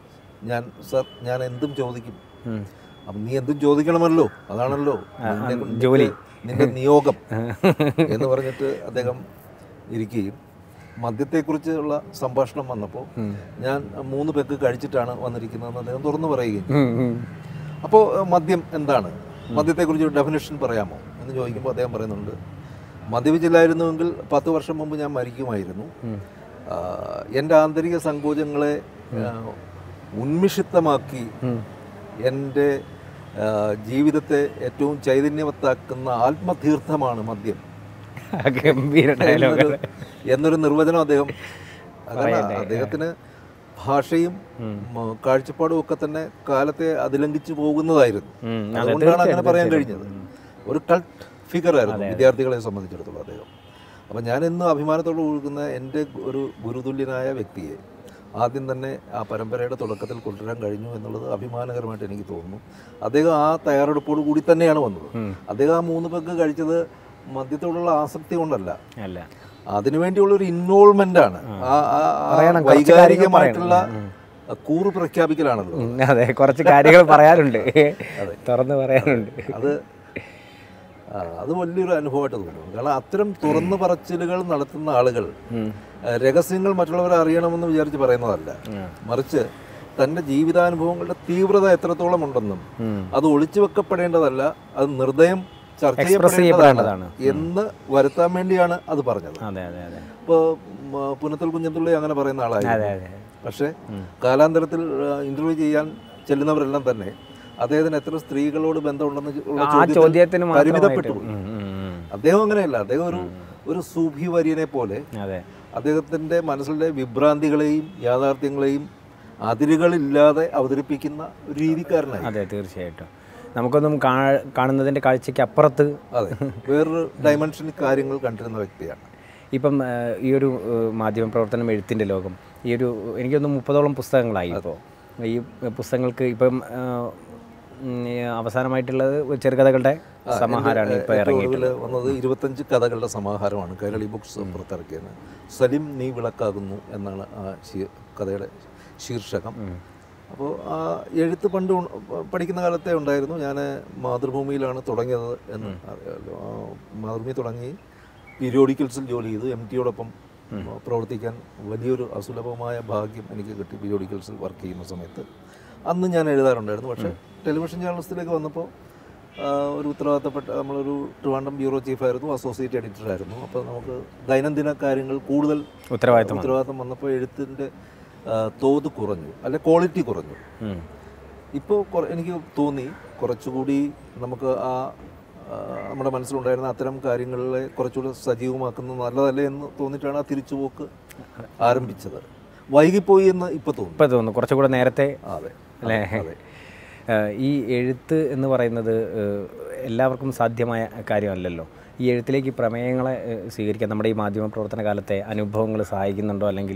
ഞാൻ സർ ഞാൻ എന്തും ചോദിക്കും ഉം. അപ്പം നീ എന്തും ചോദിക്കണമല്ലോ അതാണല്ലോ നിന്നെ കൊണ്ട് ജോലി. നിന്റെ നിയോഗം എന്ന് പറഞ്ഞിട്ട് അദ്ദേഹം ഇരിക്കുകയും മദ്യത്തെക്കുറിച്ചുള്ള സംഭാഷണം വന്നപ്പോൾ ഞാൻ മൂന്ന് പെക്ക് കഴിച്ചിട്ടാണ് വന്നിരിക്കുന്നതെന്ന് അദ്ദേഹം തുറന്നു പറയുകയും ഉം, ഉം. അപ്പോൾ മദ്യം എന്താണ് മദ്യത്തെക്കുറിച്ച് ഒരു ഡെഫിനേഷൻ പറയാമോ എന്ന് ചോദിക്കുമ്പോൾ അദ്ദേഹം പറയുന്നുണ്ട് മദ്യപിച്ചില്ലായിരുന്നുവെങ്കിൽ പത്ത് വർഷം മുമ്പ് ഞാൻ മരിക്കുമായിരുന്നു ആ, എൻ്റെ ആന്തരിക സങ്കോചങ്ങളെ ആ, ഉന്മിഷിത്തമാക്കി എൻ്റെ ആ, ജീവിതത്തെ ഏറ്റവും ചൈതന്യവത്താക്കുന്ന ആത്മതീർത്ഥമാണ് മദ്യം ഗംഭീര ഡയലോഗ് എന്നൊരു- എന്നൊരു നിർവചനം അദ്ദേഹം അതാണ് അദ്ദേഹത്തിന് ഭാഷയും ഉം, കാഴ്ചപ്പാടും ഒക്കെ തന്നെ കാലത്തെ അതിലംഘിച്ചു പോകുന്നതായിരുന്നു ഉം, അതെ, അതുകൊണ്ടാണ് അങ്ങനെ പറയാൻ കഴിഞ്ഞത് ഒരു കൾട്ട് ഫിഗർ ആയിരുന്നു വിദ്യാർത്ഥികളെ സംബന്ധിച്ചിടത്തോളം അദ്ദേഹം അപ്പം ഞാൻ എന്നും അഭിമാനത്തോട് കൊടുക്കുന്ന എൻ്റെ ഒരു ഗുരുതുല്യനായ വ്യക്തിയെ ആദ്യം തന്നെ ആ പരമ്പരയുടെ തുടക്കത്തിൽ കൊണ്ടുവരാൻ കഴിഞ്ഞു എന്നുള്ളത് അഭിമാനകരമായിട്ട് എനിക്ക് തോന്നുന്നു അദ്ദേഹം ആ തയ്യാറെടുപ്പോട് കൂടി തന്നെയാണ് വന്നത് അദ്ദേഹം ആ മൂന്ന് പെഗ് കഴിച്ചത് മദ്യത്തോടുള്ള ആസക്തി കൊണ്ടല്ല അല്ല അതിനുവേണ്ടിയുള്ള ഒരു ഇൻവോൾവ്മെന്റ് ആണ് ആ ആ- ആ പറയണം, കുറച്ച് വൈകാരികമായിട്ടുള്ള കൂറ് പ്രഖ്യാപിക്കലാണല്ലോ ഉം, അതെ കുറച്ച് കാര്യങ്ങൾ പറയാനുണ്ട് തുറന്ന് പറയാനുണ്ട് അത് ആ, അത് വലിയൊരു അനുഭവമായിട്ട് തോന്നുന്നു കാരണം അത്തരം തുറന്നു പറച്ചിലുകൾ നടത്തുന്ന ആളുകൾ ആ, രഹസ്യങ്ങൾ മറ്റുള്ളവരെ അറിയണമെന്ന് വിചാരിച്ച് പറയുന്നതല്ല മറിച്ച് തൻ്റെ ജീവിതാനുഭവങ്ങളുടെ തീവ്രത എത്രത്തോളം ഉണ്ടെന്നും അത് ഒളിച്ചു വെക്കപ്പെടേണ്ടതല്ല അത് നിർദ്ദയം ചർച്ച Express ചെയ്യപ്പെടേണ്ടതാണ് ചെയ്യപ്പെടേണ്ടതാണ്. എന്ന് വരുത്താൻ വേണ്ടിയാണ് അത് പറഞ്ഞത് അതെ അതെ അതെ ഇപ്പോൾ പുനത്തൽ കുഞ്ഞത്തുള്ളി അങ്ങനെ പറയുന്ന അതെ ആളായിരുന്നു അതെ പക്ഷേ കാലാന്തരത്തിൽ ഇന്റർവ്യൂ ചെയ്യാൻ ചെല്ലുന്നവരെല്ലാം തന്നെ അദ്ദേഹത്തിന് എത്ര സ്ത്രീകളോട് ബന്ധമുണ്ടെന്ന് ഉള്ള ആ ചോദ്യത്തിൽ ചോദ്യത്തിന് പരിമിതപ്പെട്ടു മാത്രമായിട്ട് പോയി. ഉം, ഉം, ഉം. അദ്ദേഹം അങ്ങനെയല്ല അദ്ദേഹം ഒരു ഒരു സൂഫി വര്യനെ പോലെ അതെ അദ്ദേഹത്തിന്റെ മനസ്സിലെ വിഭ്രാന്തികളെയും യാഥാർത്ഥ്യങ്ങളെയും അതിരുകളില്ലാതെ അവതരിപ്പിക്കുന്ന ഒരു രീതിക്കാരനായി അതെ തീർച്ചയായിട്ടും നമുക്കൊന്നും കാ- കാണുന്നതിൻ്റെ കാഴ്ചയ്ക്ക് അപ്പുറത്ത് അതെ വേറൊരു ഡയമെൻഷനിൽ കാര്യങ്ങൾ കണ്ടിരുന്ന വ്യക്തിയാണ് ഇപ്പം ആ, ഈ ഒരു ആ, മാധ്യമ പ്രവർത്തനം എഴുത്തിൻ്റെ ലോകം ഈ ഒരു എനിക്കൊന്ന് മുപ്പതോളം പുസ്തകങ്ങളായി ഇപ്പോൾ ഈ പുസ്തകങ്ങൾക്ക് ഇപ്പം ആ, ഉം, ഈ അവസാനമായിട്ടുള്ളത് ഒരു ചെറുകഥകളുടെ സമാഹാരമാണ് ഇപ്പോൾ ഏറ്റവും ഇറങ്ങിയത് ഒടുവിൽ വന്നത് ഇരുപത്തഞ്ച് കഥകളുടെ സമാഹാരമാണ് കൈരളി ബുക്സ് പുറത്തിറക്കിയത് സലിം നീ വിളക്കാകുന്നു എന്നാണ് ആ ശീ- കഥയുടെ ശീർഷകം അപ്പോൾ ആ എഴുത്ത് പണ്ട് ഉൺ- പഠിക്കുന്ന കാലത്തെ ഉണ്ടായിരുന്നു ഞാൻ മാതൃഭൂമിയിലാണ് തുടങ്ങിയത് എന്ന് അറിയാമല്ലോ ആ മാതൃഭൂമി തുടങ്ങി പീരിയോഡിക്കൽസിൽ ജോലി ചെയ്തു എം ടിയോടൊപ്പം പ്രവർത്തിക്കാൻ വലിയൊരു അസുലഭമായ ഭാഗ്യം എനിക്ക് കിട്ടി പീരിയോഡിക്കൽസിൽ വർക്ക് ചെയ്യുന്ന സമയത്ത് അന്ന് ഞാൻ എഴുതാറുണ്ടായിരുന്നു പക്ഷേ ടെലിവിഷൻ ജേർണലിസ്റ്റിലേക്ക് വന്നപ്പോൾ ആ, ഒരു ഉത്തരവാദിത്തപ്പെട്ട നമ്മളൊരു ട്രിവാൻഡം ബ്യൂറോ ചീഫായിരുന്നു അസോസിയേറ്റ് എഡിറ്ററായിരുന്നു അപ്പോൾ നമുക്ക് ദൈനംദിന കാര്യങ്ങൾ കൂടുതൽ ഉത്തരവാദിത്തം ഉത്തരവാദിത്തം വന്നപ്പോൾ എഴുത്തിൻ്റെ ആ, തോത് കുറഞ്ഞു അല്ലെ ക്വാളിറ്റി കുറഞ്ഞു ഉം. ഇപ്പോൾ എനിക്ക് തോന്നി കുറച്ചുകൂടി നമുക്ക് ആ ആ, നമ്മുടെ മനസ്സിലുണ്ടായിരുന്ന അത്തരം കാര്യങ്ങളെ കുറച്ചുകൂടി സജീവമാക്കുന്നത് നല്ലതല്ലേ എന്ന് തോന്നിയിട്ടാണ് ആ തിരിച്ചുപോക്ക് ആരംഭിച്ചത് വൈകിപ്പോയി എന്ന് ഇപ്പോൾ തോന്നുന്നു ഇപ്പം തോന്നുന്നു കുറച്ചുകൂടെ നേരത്തെ അതെ അല്ലേ ഏഹ് ഈ എഴുത്ത് എന്ന് പറയുന്നത് ഏഹ് എല്ലാവർക്കും സാധ്യമായ കാര്യമല്ലല്ലോ ഈ എഴുത്തിലേക്ക് ഈ പ്രമേയങ്ങളെ ഏഹ് സ്വീകരിക്കാൻ നമ്മുടെ ഈ മാധ്യമ പ്രവർത്തന കാലത്തെ അനുഭവങ്ങൾ സഹായിക്കുന്നുണ്ടോ അല്ലെങ്കിൽ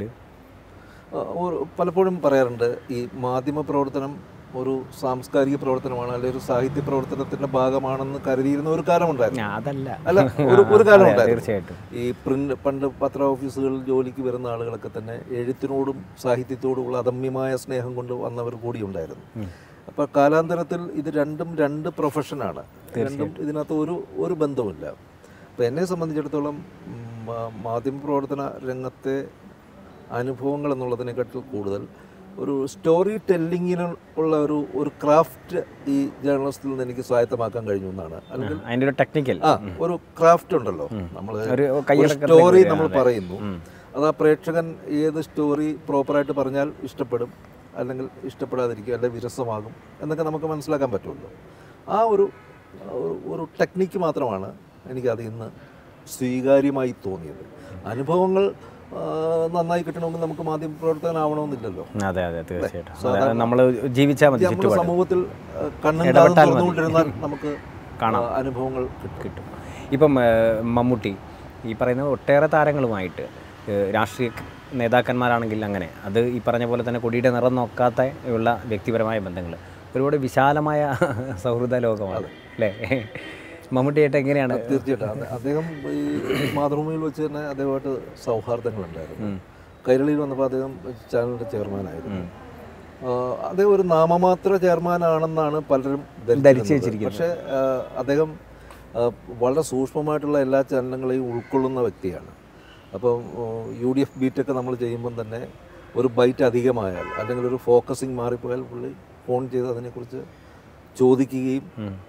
ആ, ഒരു- പലപ്പോഴും പറയാറുണ്ട് ഈ മാധ്യമ പ്രവർത്തനം ഒരു സാംസ്കാരിക പ്രവർത്തനമാണ് അല്ലെങ്കിൽ ഒരു സാഹിത്യ പ്രവർത്തനത്തിന്റെ ഭാഗമാണെന്ന് കരുതിയിരുന്ന ഒരു കാലമുണ്ടായിരുന്നു അതല്ല അല്ല ഒരു ഒരു കാലം അതെ, ഉണ്ടായിരുന്നു തീർച്ചയായിട്ടും ഈ പ്രിന്റ് പണ്ട് പത്ര ഓഫീസുകളിൽ ജോലിക്ക് വരുന്ന ആളുകളൊക്കെ തന്നെ എഴുത്തിനോടും സാഹിത്യത്തോടുമുള്ള അദമ്യമായ സ്നേഹം കൊണ്ട് വന്നവർ കൂടി ഉണ്ടായിരുന്നു അപ്പൊ കാലാന്തരത്തിൽ ഇത് രണ്ടും രണ്ട് പ്രൊഫഷനാണ് രണ്ടും ഇതിനകത്ത് ഒരു ഒരു ബന്ധമില്ല അപ്പൊ എന്നെ സംബന്ധിച്ചിടത്തോളം ഉം, മാ- മാധ്യമപ്രവർത്തന രംഗത്തെ അനുഭവങ്ങൾ എന്നുള്ളതിനെക്കാട്ടിൽ കൂടുതൽ ഒരു സ്റ്റോറി ടെല്ലിങ്ങിന് ഉള്ള ഒരു ഒരു ക്രാഫ്റ്റ് ഈ ജേർണലിസ്റ്റിൽ നിന്ന് എനിക്ക് സ്വായത്തമാക്കാൻ കഴിഞ്ഞു എന്നാണ് അല്ലെങ്കിൽ അതിൻ്റെ ഒരു ടെക്നിക്കൽ ആ ഒരു ക്രാഫ്റ്റ് ഉണ്ടല്ലോ നമ്മൾ ഒരു ഒരു കയ്യിറക്കത്തിലേക്ക് സ്റ്റോറി വരിക, നമ്മൾ അതെ. പറയുന്നു അത് ആ പ്രേക്ഷകൻ ഏത് സ്റ്റോറി പ്രോപ്പറായിട്ട് പറഞ്ഞാൽ ഇഷ്ടപ്പെടും അല്ലെങ്കിൽ ഇഷ്ടപ്പെടാതിരിക്കും അല്ലെങ്കിൽ വിരസമാകും എന്നൊക്കെ നമുക്ക് മനസ്സിലാക്കാൻ പറ്റുമല്ലോ ആ ഒരു ഒരു- ഒരു ടെക്നിക്ക് മാത്രമാണ് എനിക്ക് അതിൽ നിന്ന് സ്വീകാര്യമായി തോന്നിയത് അനുഭവങ്ങൾ ആ, നന്നായി കിട്ടണമെങ്കിൽ നമുക്ക് മാധ്യമ പ്രവർത്തകനാവണമെന്നില്ലല്ലോ അതെ അതെ തീർച്ചയായിട്ടും നമ്മൾ ജീവിച്ചാൽ മതി നമ്മുടെ ചുറ്റുപാട് സമൂഹത്തിൽ ആ, കണ്ണും കാതും ഇടപെട്ടാൽ മതി. തുറന്നുകൊണ്ടിരുന്നാൽ നമുക്ക് ആ, അനുഭവങ്ങൾ കിട്ടും കിട്ടും ഇപ്പം ഏഹ്, മമ്മൂട്ടി ഈ പറയുന്ന ഒട്ടേറെ താരങ്ങളുമായിട്ട് ഏഹ്, രാഷ്ട്രീയ നേതാക്കന്മാരാണെങ്കിൽ അങ്ങനെ അത് ഈ പറഞ്ഞ പോലെ തന്നെ കൊടിയുടെ നിറം നോക്കാത്ത ഉള്ള വ്യക്തിപരമായ ബന്ധങ്ങൾ ഒരുപാട് വിശാലമായ സൗഹൃദ ലോകമാണ് അല്ലേ മമ്മൂട്ടിയായിട്ട് എങ്ങനെയാണ് തീർച്ചയായിട്ടും അത് അദ്ദേഹം ഈ മാതൃഭൂമിയിൽ വെച്ച് തന്നെ അദ്ദേഹമായിട്ട് സൗഹാർദ്ദങ്ങളുണ്ടായിരുന്നു കൈരളിയിൽ വന്നപ്പോൾ അദ്ദേഹം ചാനലിൻ്റെ ചെയർമാനായിരുന്നു ആ, അദ്ദേഹം ഒരു നാമമാത്ര ചെയർമാനാണെന്നാണ് പലരും ധരിച്ചു വെച്ചിരിക്കുന്നത് പക്ഷേ ആ, അദ്ദേഹം ആ, വളരെ സൂക്ഷ്മമായിട്ടുള്ള എല്ലാ ചലനങ്ങളെയും ഉൾക്കൊള്ളുന്ന വ്യക്തിയാണ് അപ്പം യു ഡി എഫ് ബീറ്റൊക്കെ നമ്മൾ ചെയ്യുമ്പം തന്നെ ഒരു ബൈറ്റ് അധികമായാൽ അല്ലെങ്കിൽ ഒരു ഫോക്കസിങ് മാറിപ്പോയാൽ പുള്ളി ഫോൺ ചെയ്ത് അതിനെക്കുറിച്ച് ചോദിക്കുകയും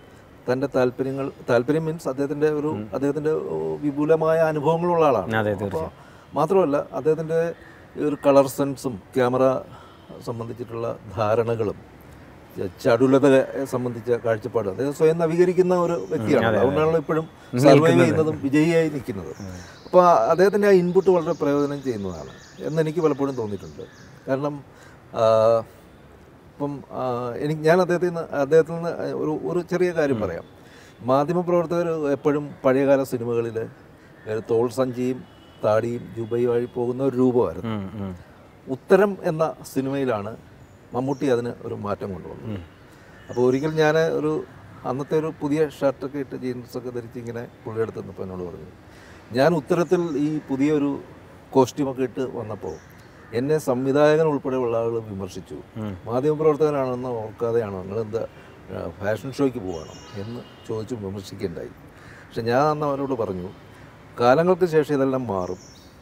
തൻ്റെ താല്പര്യങ്ങൾ താല്പര്യം മീൻസ് അദ്ദേഹത്തിൻ്റെ ഒരു അദ്ദേഹത്തിൻ്റെ വിപുലമായ അനുഭവങ്ങളുള്ള ആളാണ് അതെ, അപ്പോൾ മാത്രമല്ല അദ്ദേഹത്തിൻ്റെ ഈ ഒരു കളർ സെൻസും ക്യാമറ സംബന്ധിച്ചിട്ടുള്ള ധാരണകളും ച- ചടുലതയെ സംബന്ധിച്ച കാഴ്ചപ്പാട് അദ്ദേഹം സ്വയം നവീകരിക്കുന്ന ഒരു വ്യക്തിയാണ് അതുകൊണ്ടാണല്ലോ ഇപ്പോഴും സർവൈവ് ചെയ്യുന്നതും വിജയിയായി നിൽക്കുന്നത് അപ്പോൾ അദ്ദേഹത്തിൻ്റെ ആ ഇൻപുട്ട് വളരെ പ്രയോജനം ചെയ്യുന്നതാണ് എന്ന് എനിക്ക് പലപ്പോഴും തോന്നിയിട്ടുണ്ട് കാരണം ആ, ഇപ്പം ആ, എനിക്ക് ഞാൻ അദ്ദേഹത്തിൽ നിന്ന് അദ്ദേഹത്തിൽ നിന്ന് ഒരു ഒരു ചെറിയ കാര്യം പറയാം മാധ്യമപ്രവർത്തകർ എപ്പോഴും പഴയകാല സിനിമകളിൽ തോൾ സഞ്ചിയും താടിയും ജുബയും വഴി പോകുന്ന ഒരു രൂപമായിരുന്നു ഉം, ഉം. ഉത്തരം എന്ന സിനിമയിലാണ് മമ്മൂട്ടി അതിന് ഒരു മാറ്റം കൊണ്ടുവന്നത് അപ്പോൾ ഒരിക്കൽ ഞാൻ ഒരു അന്നത്തെ ഒരു പുതിയ ഷർട്ടൊക്കെ ഇട്ട് ജീൻസൊക്കെ ധരിച്ച് ഇങ്ങനെ പുള്ളിയെടുത്ത് നിന്നപ്പോൾ എന്നോട് പറഞ്ഞു ഞാൻ ഉത്തരത്തിൽ ഈ പുതിയൊരു കോസ്റ്റ്യൂമൊക്കെ ഇട്ട് വന്നപ്പോൾ എന്നെ സംവിധായകൻ ഉൾപ്പെടെയുള്ള ആളുകൾ വിമർശിച്ചു മാധ്യമപ്രവർത്തകനാണെന്ന് ഓർക്കാതെയാണോ നിങ്ങളെന്താ ആ, ഫാഷൻ ഷോയ്ക്ക് പോവാണോ എന്ന് ചോദിച്ച് വിമർശിക്കുകയുണ്ടായി പക്ഷെ ഞാൻ അന്ന് അവരോട് പറഞ്ഞു കാലങ്ങൾക്ക് ശേഷം ഇതെല്ലാം മാറും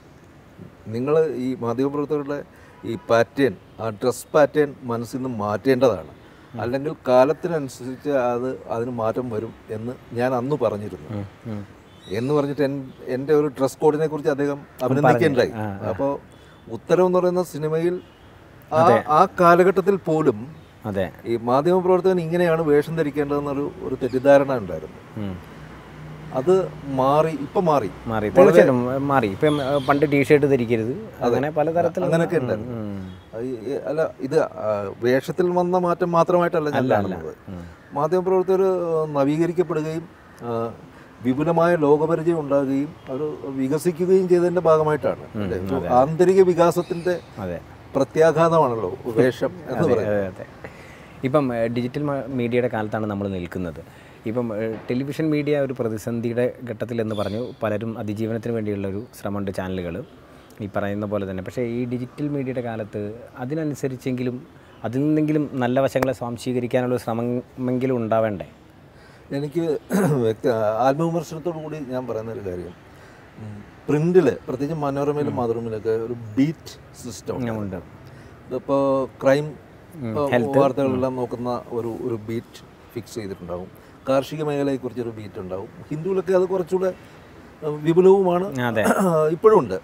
നിങ്ങൾ ഈ മാധ്യമപ്രവർത്തകരുടെ ഈ പാറ്റേൺ ആ ഡ്രസ് പാറ്റേൺ മനസ്സിൽ നിന്ന് മാറ്റേണ്ടതാണ് അല്ലെങ്കിൽ കാലത്തിനനുസരിച്ച് അത് അതിന് മാറ്റം വരും എന്ന് ഞാൻ അന്ന് പറഞ്ഞിരുന്നു ഉം. എന്ന് പറഞ്ഞിട്ട് എൻ- എൻ്റെ ഒരു ഡ്രസ് കോഡിനെ കുറിച്ച് അദ്ദേഹം അഭിനന്ദിക്കുകയുണ്ടായി അപ്പോൾ ഉത്തരം എന്ന് പറയുന്ന സിനിമയിൽ ആ ആ കാലഘട്ടത്തിൽ പോലും അതെ ഈ മാധ്യമപ്രവർത്തകൻ ഇങ്ങനെയാണ് വേഷം ധരിക്കേണ്ടതെന്നൊരു ഒരു തെറ്റിദ്ധാരണ ഉണ്ടായിരുന്നു ഉം. അത് മാറി ഇപ്പം മാറി മാറി തീർച്ചയായിട്ടും മാറി ഇപ്പം ഏഹ്, പണ്ട് ടീഷർട്ട് ധരിക്കരുത് അങ്ങനെ പലതരത്തിലുള്ള അങ്ങനെയൊക്കെ ഉണ്ടായിരുന്നു ഉം. അത് ഈ- അല്ല ഇത് ആ, വേഷത്തിൽ വന്ന മാറ്റം മാത്രമായിട്ടല്ല ഞാൻ കാണുന്നത് മാധ്യമപ്രവർത്തകർ നവീകരിക്കപ്പെടുകയും ആ, വിപുലമായ ലോകപരിചയം ഉണ്ടാകുകയും അവർ വികസിക്കുകയും ചെയ്തതിന്റെ ഭാഗമായിട്ടാണ് അല്ലേ? ഒരു ആന്തരിക വികാസത്തിന്റെ അതെ പ്രത്യാഘാതമാണല്ലോ വേഷം എന്ന് പറയുന്നത് അതെ അതെ ഇപ്പം ഏഹ്, ഡിജിറ്റൽ മ- മീഡിയയുടെ കാലത്താണ് നമ്മൾ നിൽക്കുന്നത് ഇപ്പം ഏഹ്, ടെലിവിഷൻ മീഡിയ ഒരു പ്രതിസന്ധിയുടെ ഘട്ടത്തിൽ എന്ന് പറഞ്ഞു പലരും അതിജീവനത്തിന് വേണ്ടിയുള്ള ഒരു ശ്രമമുണ്ട് ചാനലുകൾ ഈ പറയുന്ന പോലെ തന്നെ പക്ഷേ ഈ ഡിജിറ്റൽ മീഡിയയുടെ കാലത്ത് അതിനനുസരിച്ചെങ്കിലും അതിൽ നിന്നെങ്കിലും നല്ല വശങ്ങളെ സ്വാംശീകരിക്കാനുള്ള ശ്രമമെങ്കിലും ഉണ്ടാവേണ്ടേ എനിക്ക് വ്യക്തി ആത്മവിമർശനത്തോടു കൂടി ഞാൻ പറയുന്ന ഒരു കാര്യം പ്രിന്റിൽ പ്രത്യേകിച്ച് മനോരമയിലും മാതൃഭൂമിയിലൊക്കെ ഒരു ബീറ്റ് സിസ്റ്റം ഉണ്ട് ഇതിപ്പോൾ ക്രൈം വാർത്തകളെല്ലാം നോക്കുന്ന ഒരു ഒരു ബീറ്റ് ഫിക്സ് ചെയ്തിട്ടുണ്ടാവും കാർഷിക മേഖലയെക്കുറിച്ച് ഒരു ബീറ്റ് ഉണ്ടാവും ഹിന്ദുവിലൊക്കെ അത് കുറച്ചുകൂടെ ഏഹ്, വിപുലവുമാണ് അതെ ഇപ്പോഴും ഉണ്ട്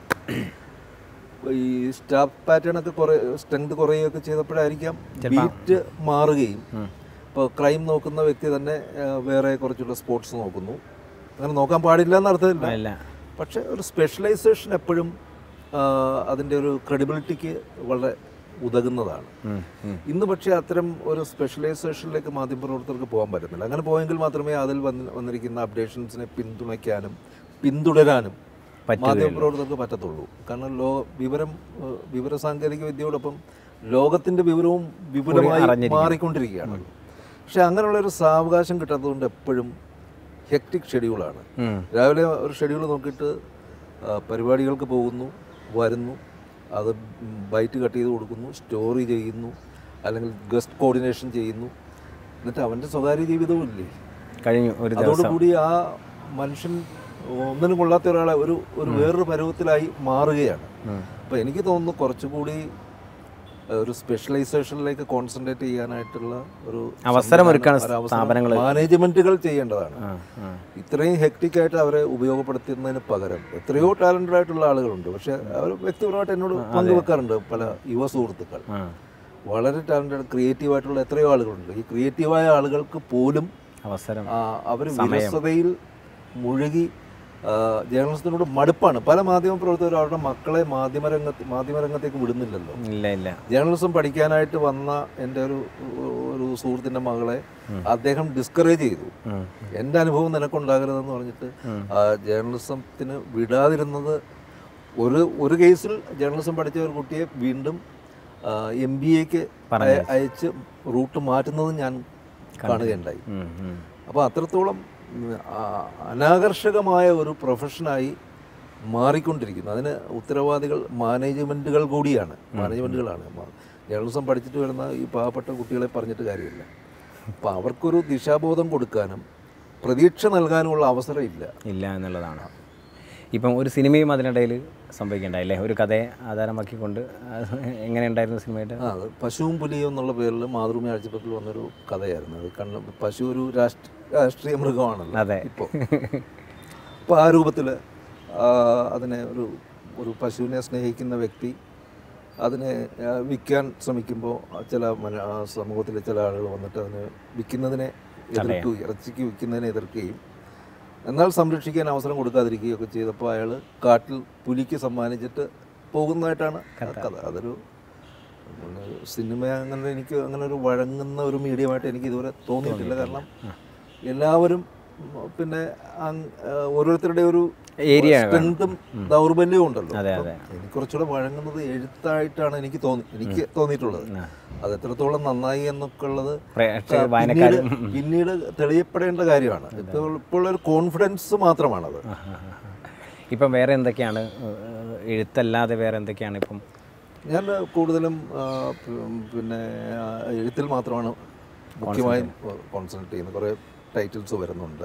ഈ സ്റ്റാഫ് പാറ്റേൺ ഒക്കെ കുറേ സ്ട്രെങ്ത് കുറയുകയൊക്കെ ചെയ്തപ്പോഴായിരിക്കാം ബീറ്റ് മാറുകയും ഇപ്പോൾ ക്രൈം നോക്കുന്ന വ്യക്തി തന്നെ ഏഹ്, വേറെ കുറച്ചുകൂടെ സ്പോർട്സ് നോക്കുന്നു അങ്ങനെ നോക്കാൻ പാടില്ല എന്നർത്ഥമില്ല ഇല്ല പക്ഷേ ഒരു സ്പെഷ്യലൈസേഷൻ എപ്പോഴും അതിൻ്റെ ഒരു ക്രെഡിബിലിറ്റിക്ക് വളരെ ഉതകുന്നതാണ് ഉം, ഉം. ഇന്ന് പക്ഷേ അത്തരം ഒരു സ്പെഷ്യലൈസേഷനിലേക്ക് മാധ്യമപ്രവർത്തകർക്ക് പോകാൻ പറ്റുന്നില്ല അങ്ങനെ പോയെങ്കിൽ മാത്രമേ അതിൽ വന്ന് വന്നിരിക്കുന്ന അപ്ഡേഷൻസിനെ പിന്തുണയ്ക്കാനും പിന്തുടരാനും മാധ്യമപ്രവർത്തകർക്ക് പറ്റത്തുള്ളൂ കാരണം ലോ വിവരം ഏഹ്, വിവര സാങ്കേതിക വിദ്യയോടൊപ്പം ലോകത്തിന്റെ വിവരവും വിപുലമായി മാറിക്കൊണ്ടിരിക്കുകയാണ് പക്ഷെ അങ്ങനെയുള്ള ഒരു സാവകാശം കിട്ടാത്തതുകൊണ്ട് എപ്പോഴും ഹെക്ടിക് ഷെഡ്യൂളാണ് ഉം. രാവിലെ ഒരു ഷെഡ്യൂൾ നോക്കിയിട്ട് ആ, പരിപാടികൾക്ക് പോകുന്നു വരുന്നു അത് ബൈറ്റ് കട്ട് ചെയ്ത് കൊടുക്കുന്നു സ്റ്റോറി ചെയ്യുന്നു അല്ലെങ്കിൽ ഗസ്റ്റ് കോർഡിനേഷൻ ചെയ്യുന്നു എന്നിട്ട് അവൻ്റെ സ്വകാര്യ ജീവിതവും ഇല്ലേ കഴിഞ്ഞു ഒരു ദിവസം അതോടുകൂടി ആ മനുഷ്യൻ ഒന്നിനും കൊള്ളാത്ത ഒരാളെ ഒരു ഒരു വേറൊരു പരുവത്തിലായി മാറുകയാണ് ഉം. അപ്പോൾ എനിക്ക് തോന്നുന്നു കുറച്ചുകൂടി ഏഹ്, ഒരു സ്പെഷ്യലൈസേഷനിലേക്ക് കോൺസെൻട്രേറ്റ് ചെയ്യാനായിട്ടുള്ള ഒരു അവസരമൊരുക്കാണ് ഒരു അവസരം സ്ഥാപനങ്ങൾ മാനേജ്മെന്റുകൾ ചെയ്യേണ്ടതാണ് ആ ആ ഇത്രയും ഹെക്ടിക് ആയിട്ട് അവരെ ഉപയോഗപ്പെടുത്തുന്നതിന് പകരം എത്രയോ ടാലന്റഡ് ആയിട്ടുള്ള ആളുകളുണ്ട് പക്ഷെ അവർ വ്യക്തിപരമായിട്ട് എന്നോട് പങ്കുവെക്കാറുണ്ട് പല യുവ സുഹൃത്തുക്കൾ ആ വളരെ ടാലന്റഡ് ക്രിയേറ്റീവ് ആയിട്ടുള്ള എത്രയോ ആളുകളുണ്ട് ഈ ക്രിയേറ്റീവായ ആളുകൾക്ക് പോലും അവസരം അവർ വിരസതയിൽ മുഴുകി ആ, ജേർണലിസത്തിനോട് മടുപ്പാണ് പല മാധ്യമ പ്രവർത്തകരും അവരുടെ മക്കളെ മാധ്യമരംഗത്ത് മാധ്യമരംഗത്തേക്ക് വിടുന്നില്ലല്ലോ ഇല്ല ഇല്ല ജേർണലിസം പഠിക്കാനായിട്ട് വന്ന എൻ്റെ ഒരു ഒരു സുഹൃത്തിൻ്റെ മകളെ അദ്ദേഹം ഡിസ്കറേജ് ചെയ്തു ഉം. എൻ്റെ അനുഭവം നിനക്കുണ്ടാകരുതെന്ന് പറഞ്ഞിട്ട് ആ ജേർണലിസത്തിന് വിടാതിരുന്നത് ഒരു ഒരു കേസിൽ ജേർണലിസം പഠിച്ച ഒരു കുട്ടിയെ വീണ്ടും എം ബി എക്ക് അയച്ച് റൂട്ട് മാറ്റുന്നത് ഞാൻ കാണുകയുണ്ടായി ഉം, ഉം. അപ്പോൾ അത്രത്തോളം ഉം, ആ, അനാകർഷകമായ ഒരു പ്രൊഫഷനായി മാറിക്കൊണ്ടിരിക്കുന്നു അതിന് ഉത്തരവാദികൾ മാനേജ്മെൻറ്റുകൾ കൂടിയാണ് മാനേജ്മെൻറ്റുകളാണ് മ- ജേർണലിസം പഠിച്ചിട്ട് വരുന്ന ഈ പാവപ്പെട്ട കുട്ടികളെ പറഞ്ഞിട്ട് കാര്യമില്ല അപ്പോൾ അവർക്കൊരു ദിശാബോധം കൊടുക്കാനും പ്രതീക്ഷ നൽകാനുമുള്ള അവസരം ഇല്ല ഇല്ല എന്നുള്ളതാണ് ഇപ്പം ഒരു സിനിമയും അതിനിടയിൽ സംഭവിക്കണ്ടായില്ലേ ഒരു കഥയെ ആധാരമാക്കിക്കൊണ്ട് അത് എങ്ങനെയുണ്ടായിരുന്നു സിനിമയായിട്ട് ആ അത് പശുവും പുലിയും എന്നുള്ള പേരിൽ മാതൃഭൂമി ആഴ്ചപ്പത്തിൽ വന്നൊരു കഥയായിരുന്നു അത് കണ്ണ പശു ഒരു രാഷ്ട്ര രാഷ്ട്രീയ മൃഗമാണല്ലോ അതെ ഇപ്പോൾ അപ്പോൾ ആ രൂപത്തിൽ അതിനെ ഒരു ഒരു പശുവിനെ സ്നേഹിക്കുന്ന വ്യക്തി അതിനെ ആ, വിൽക്കാൻ ശ്രമിക്കുമ്പോൾ ചില മന- ആ സമൂഹത്തിലെ ചില ആളുകൾ വന്നിട്ട് അതിനെ വിൽക്കുന്നതിനെ എതിർക്കുകയും ഇറച്ചിക്ക് വിൽക്കുന്നതിനെ എതിർക്കുകയും എന്നാൽ സംരക്ഷിക്കാൻ അവസരം കൊടുക്കാതിരിക്കുകയൊക്കെ ചെയ്തപ്പോൾ അയാൾ കാട്ടിൽ പുലിക്ക് സമ്മാനിച്ചിട്ട് പോകുന്നതായിട്ടാണ് ആ കഥ അതൊരു പിന്നെ സിനിമ അങ്ങനെ എനിക്ക് അങ്ങനെ ഒരു വഴങ്ങുന്ന ഒരു മീഡിയമായിട്ട് എനിക്ക് ഇതുവരെ തോന്നിയിട്ടില്ല കാരണം എല്ലാവരും ഉം, പിന്നെ അങ്- ആ, ഓരോരുത്തരുടെ ഒരു ഏരിയ സ്ട്രെങ്തും ദൗർബല്യവും ഉണ്ടല്ലോ അതെ അപ്പം അതെ എനിക്ക് കുറച്ചുകൂടെ വഴങ്ങുന്നത് എഴുത്തായിട്ടാണ് എനിക്ക് തോന്നി എനിക്ക് തോന്നിയിട്ടുള്ളത് ആ. അത് എത്രത്തോളം നന്നായി എന്നൊക്കെ ഉള്ളത് പ്രേക്ഷക പിന്നീട് വായനക്കാരും പിന്നീട് തെളിയപ്പെടേണ്ട കാര്യമാണ് ഇപ്പോൾ ഇപ്പോൾ ഒരു കോൺഫിഡൻസ് മാത്രമാണത് ആ, ആ, ആ. ഇപ്പം വേറെ എന്തൊക്കെയാണ് ഏഹ്, എഴുത്തല്ലാതെ വേറെ എന്തൊക്കെയാണ് ഇപ്പം ഞാൻ കൂടുതലും ആ, പി- പിന്നെ ആ, എഴുത്തിൽ മാത്രമാണ് മുഖ്യമായും കോൺസെൻട്രേറ്റ് ചെയ്യുന്നത് കുറേ ടൈറ്റിൽസ് വരുന്നുണ്ട്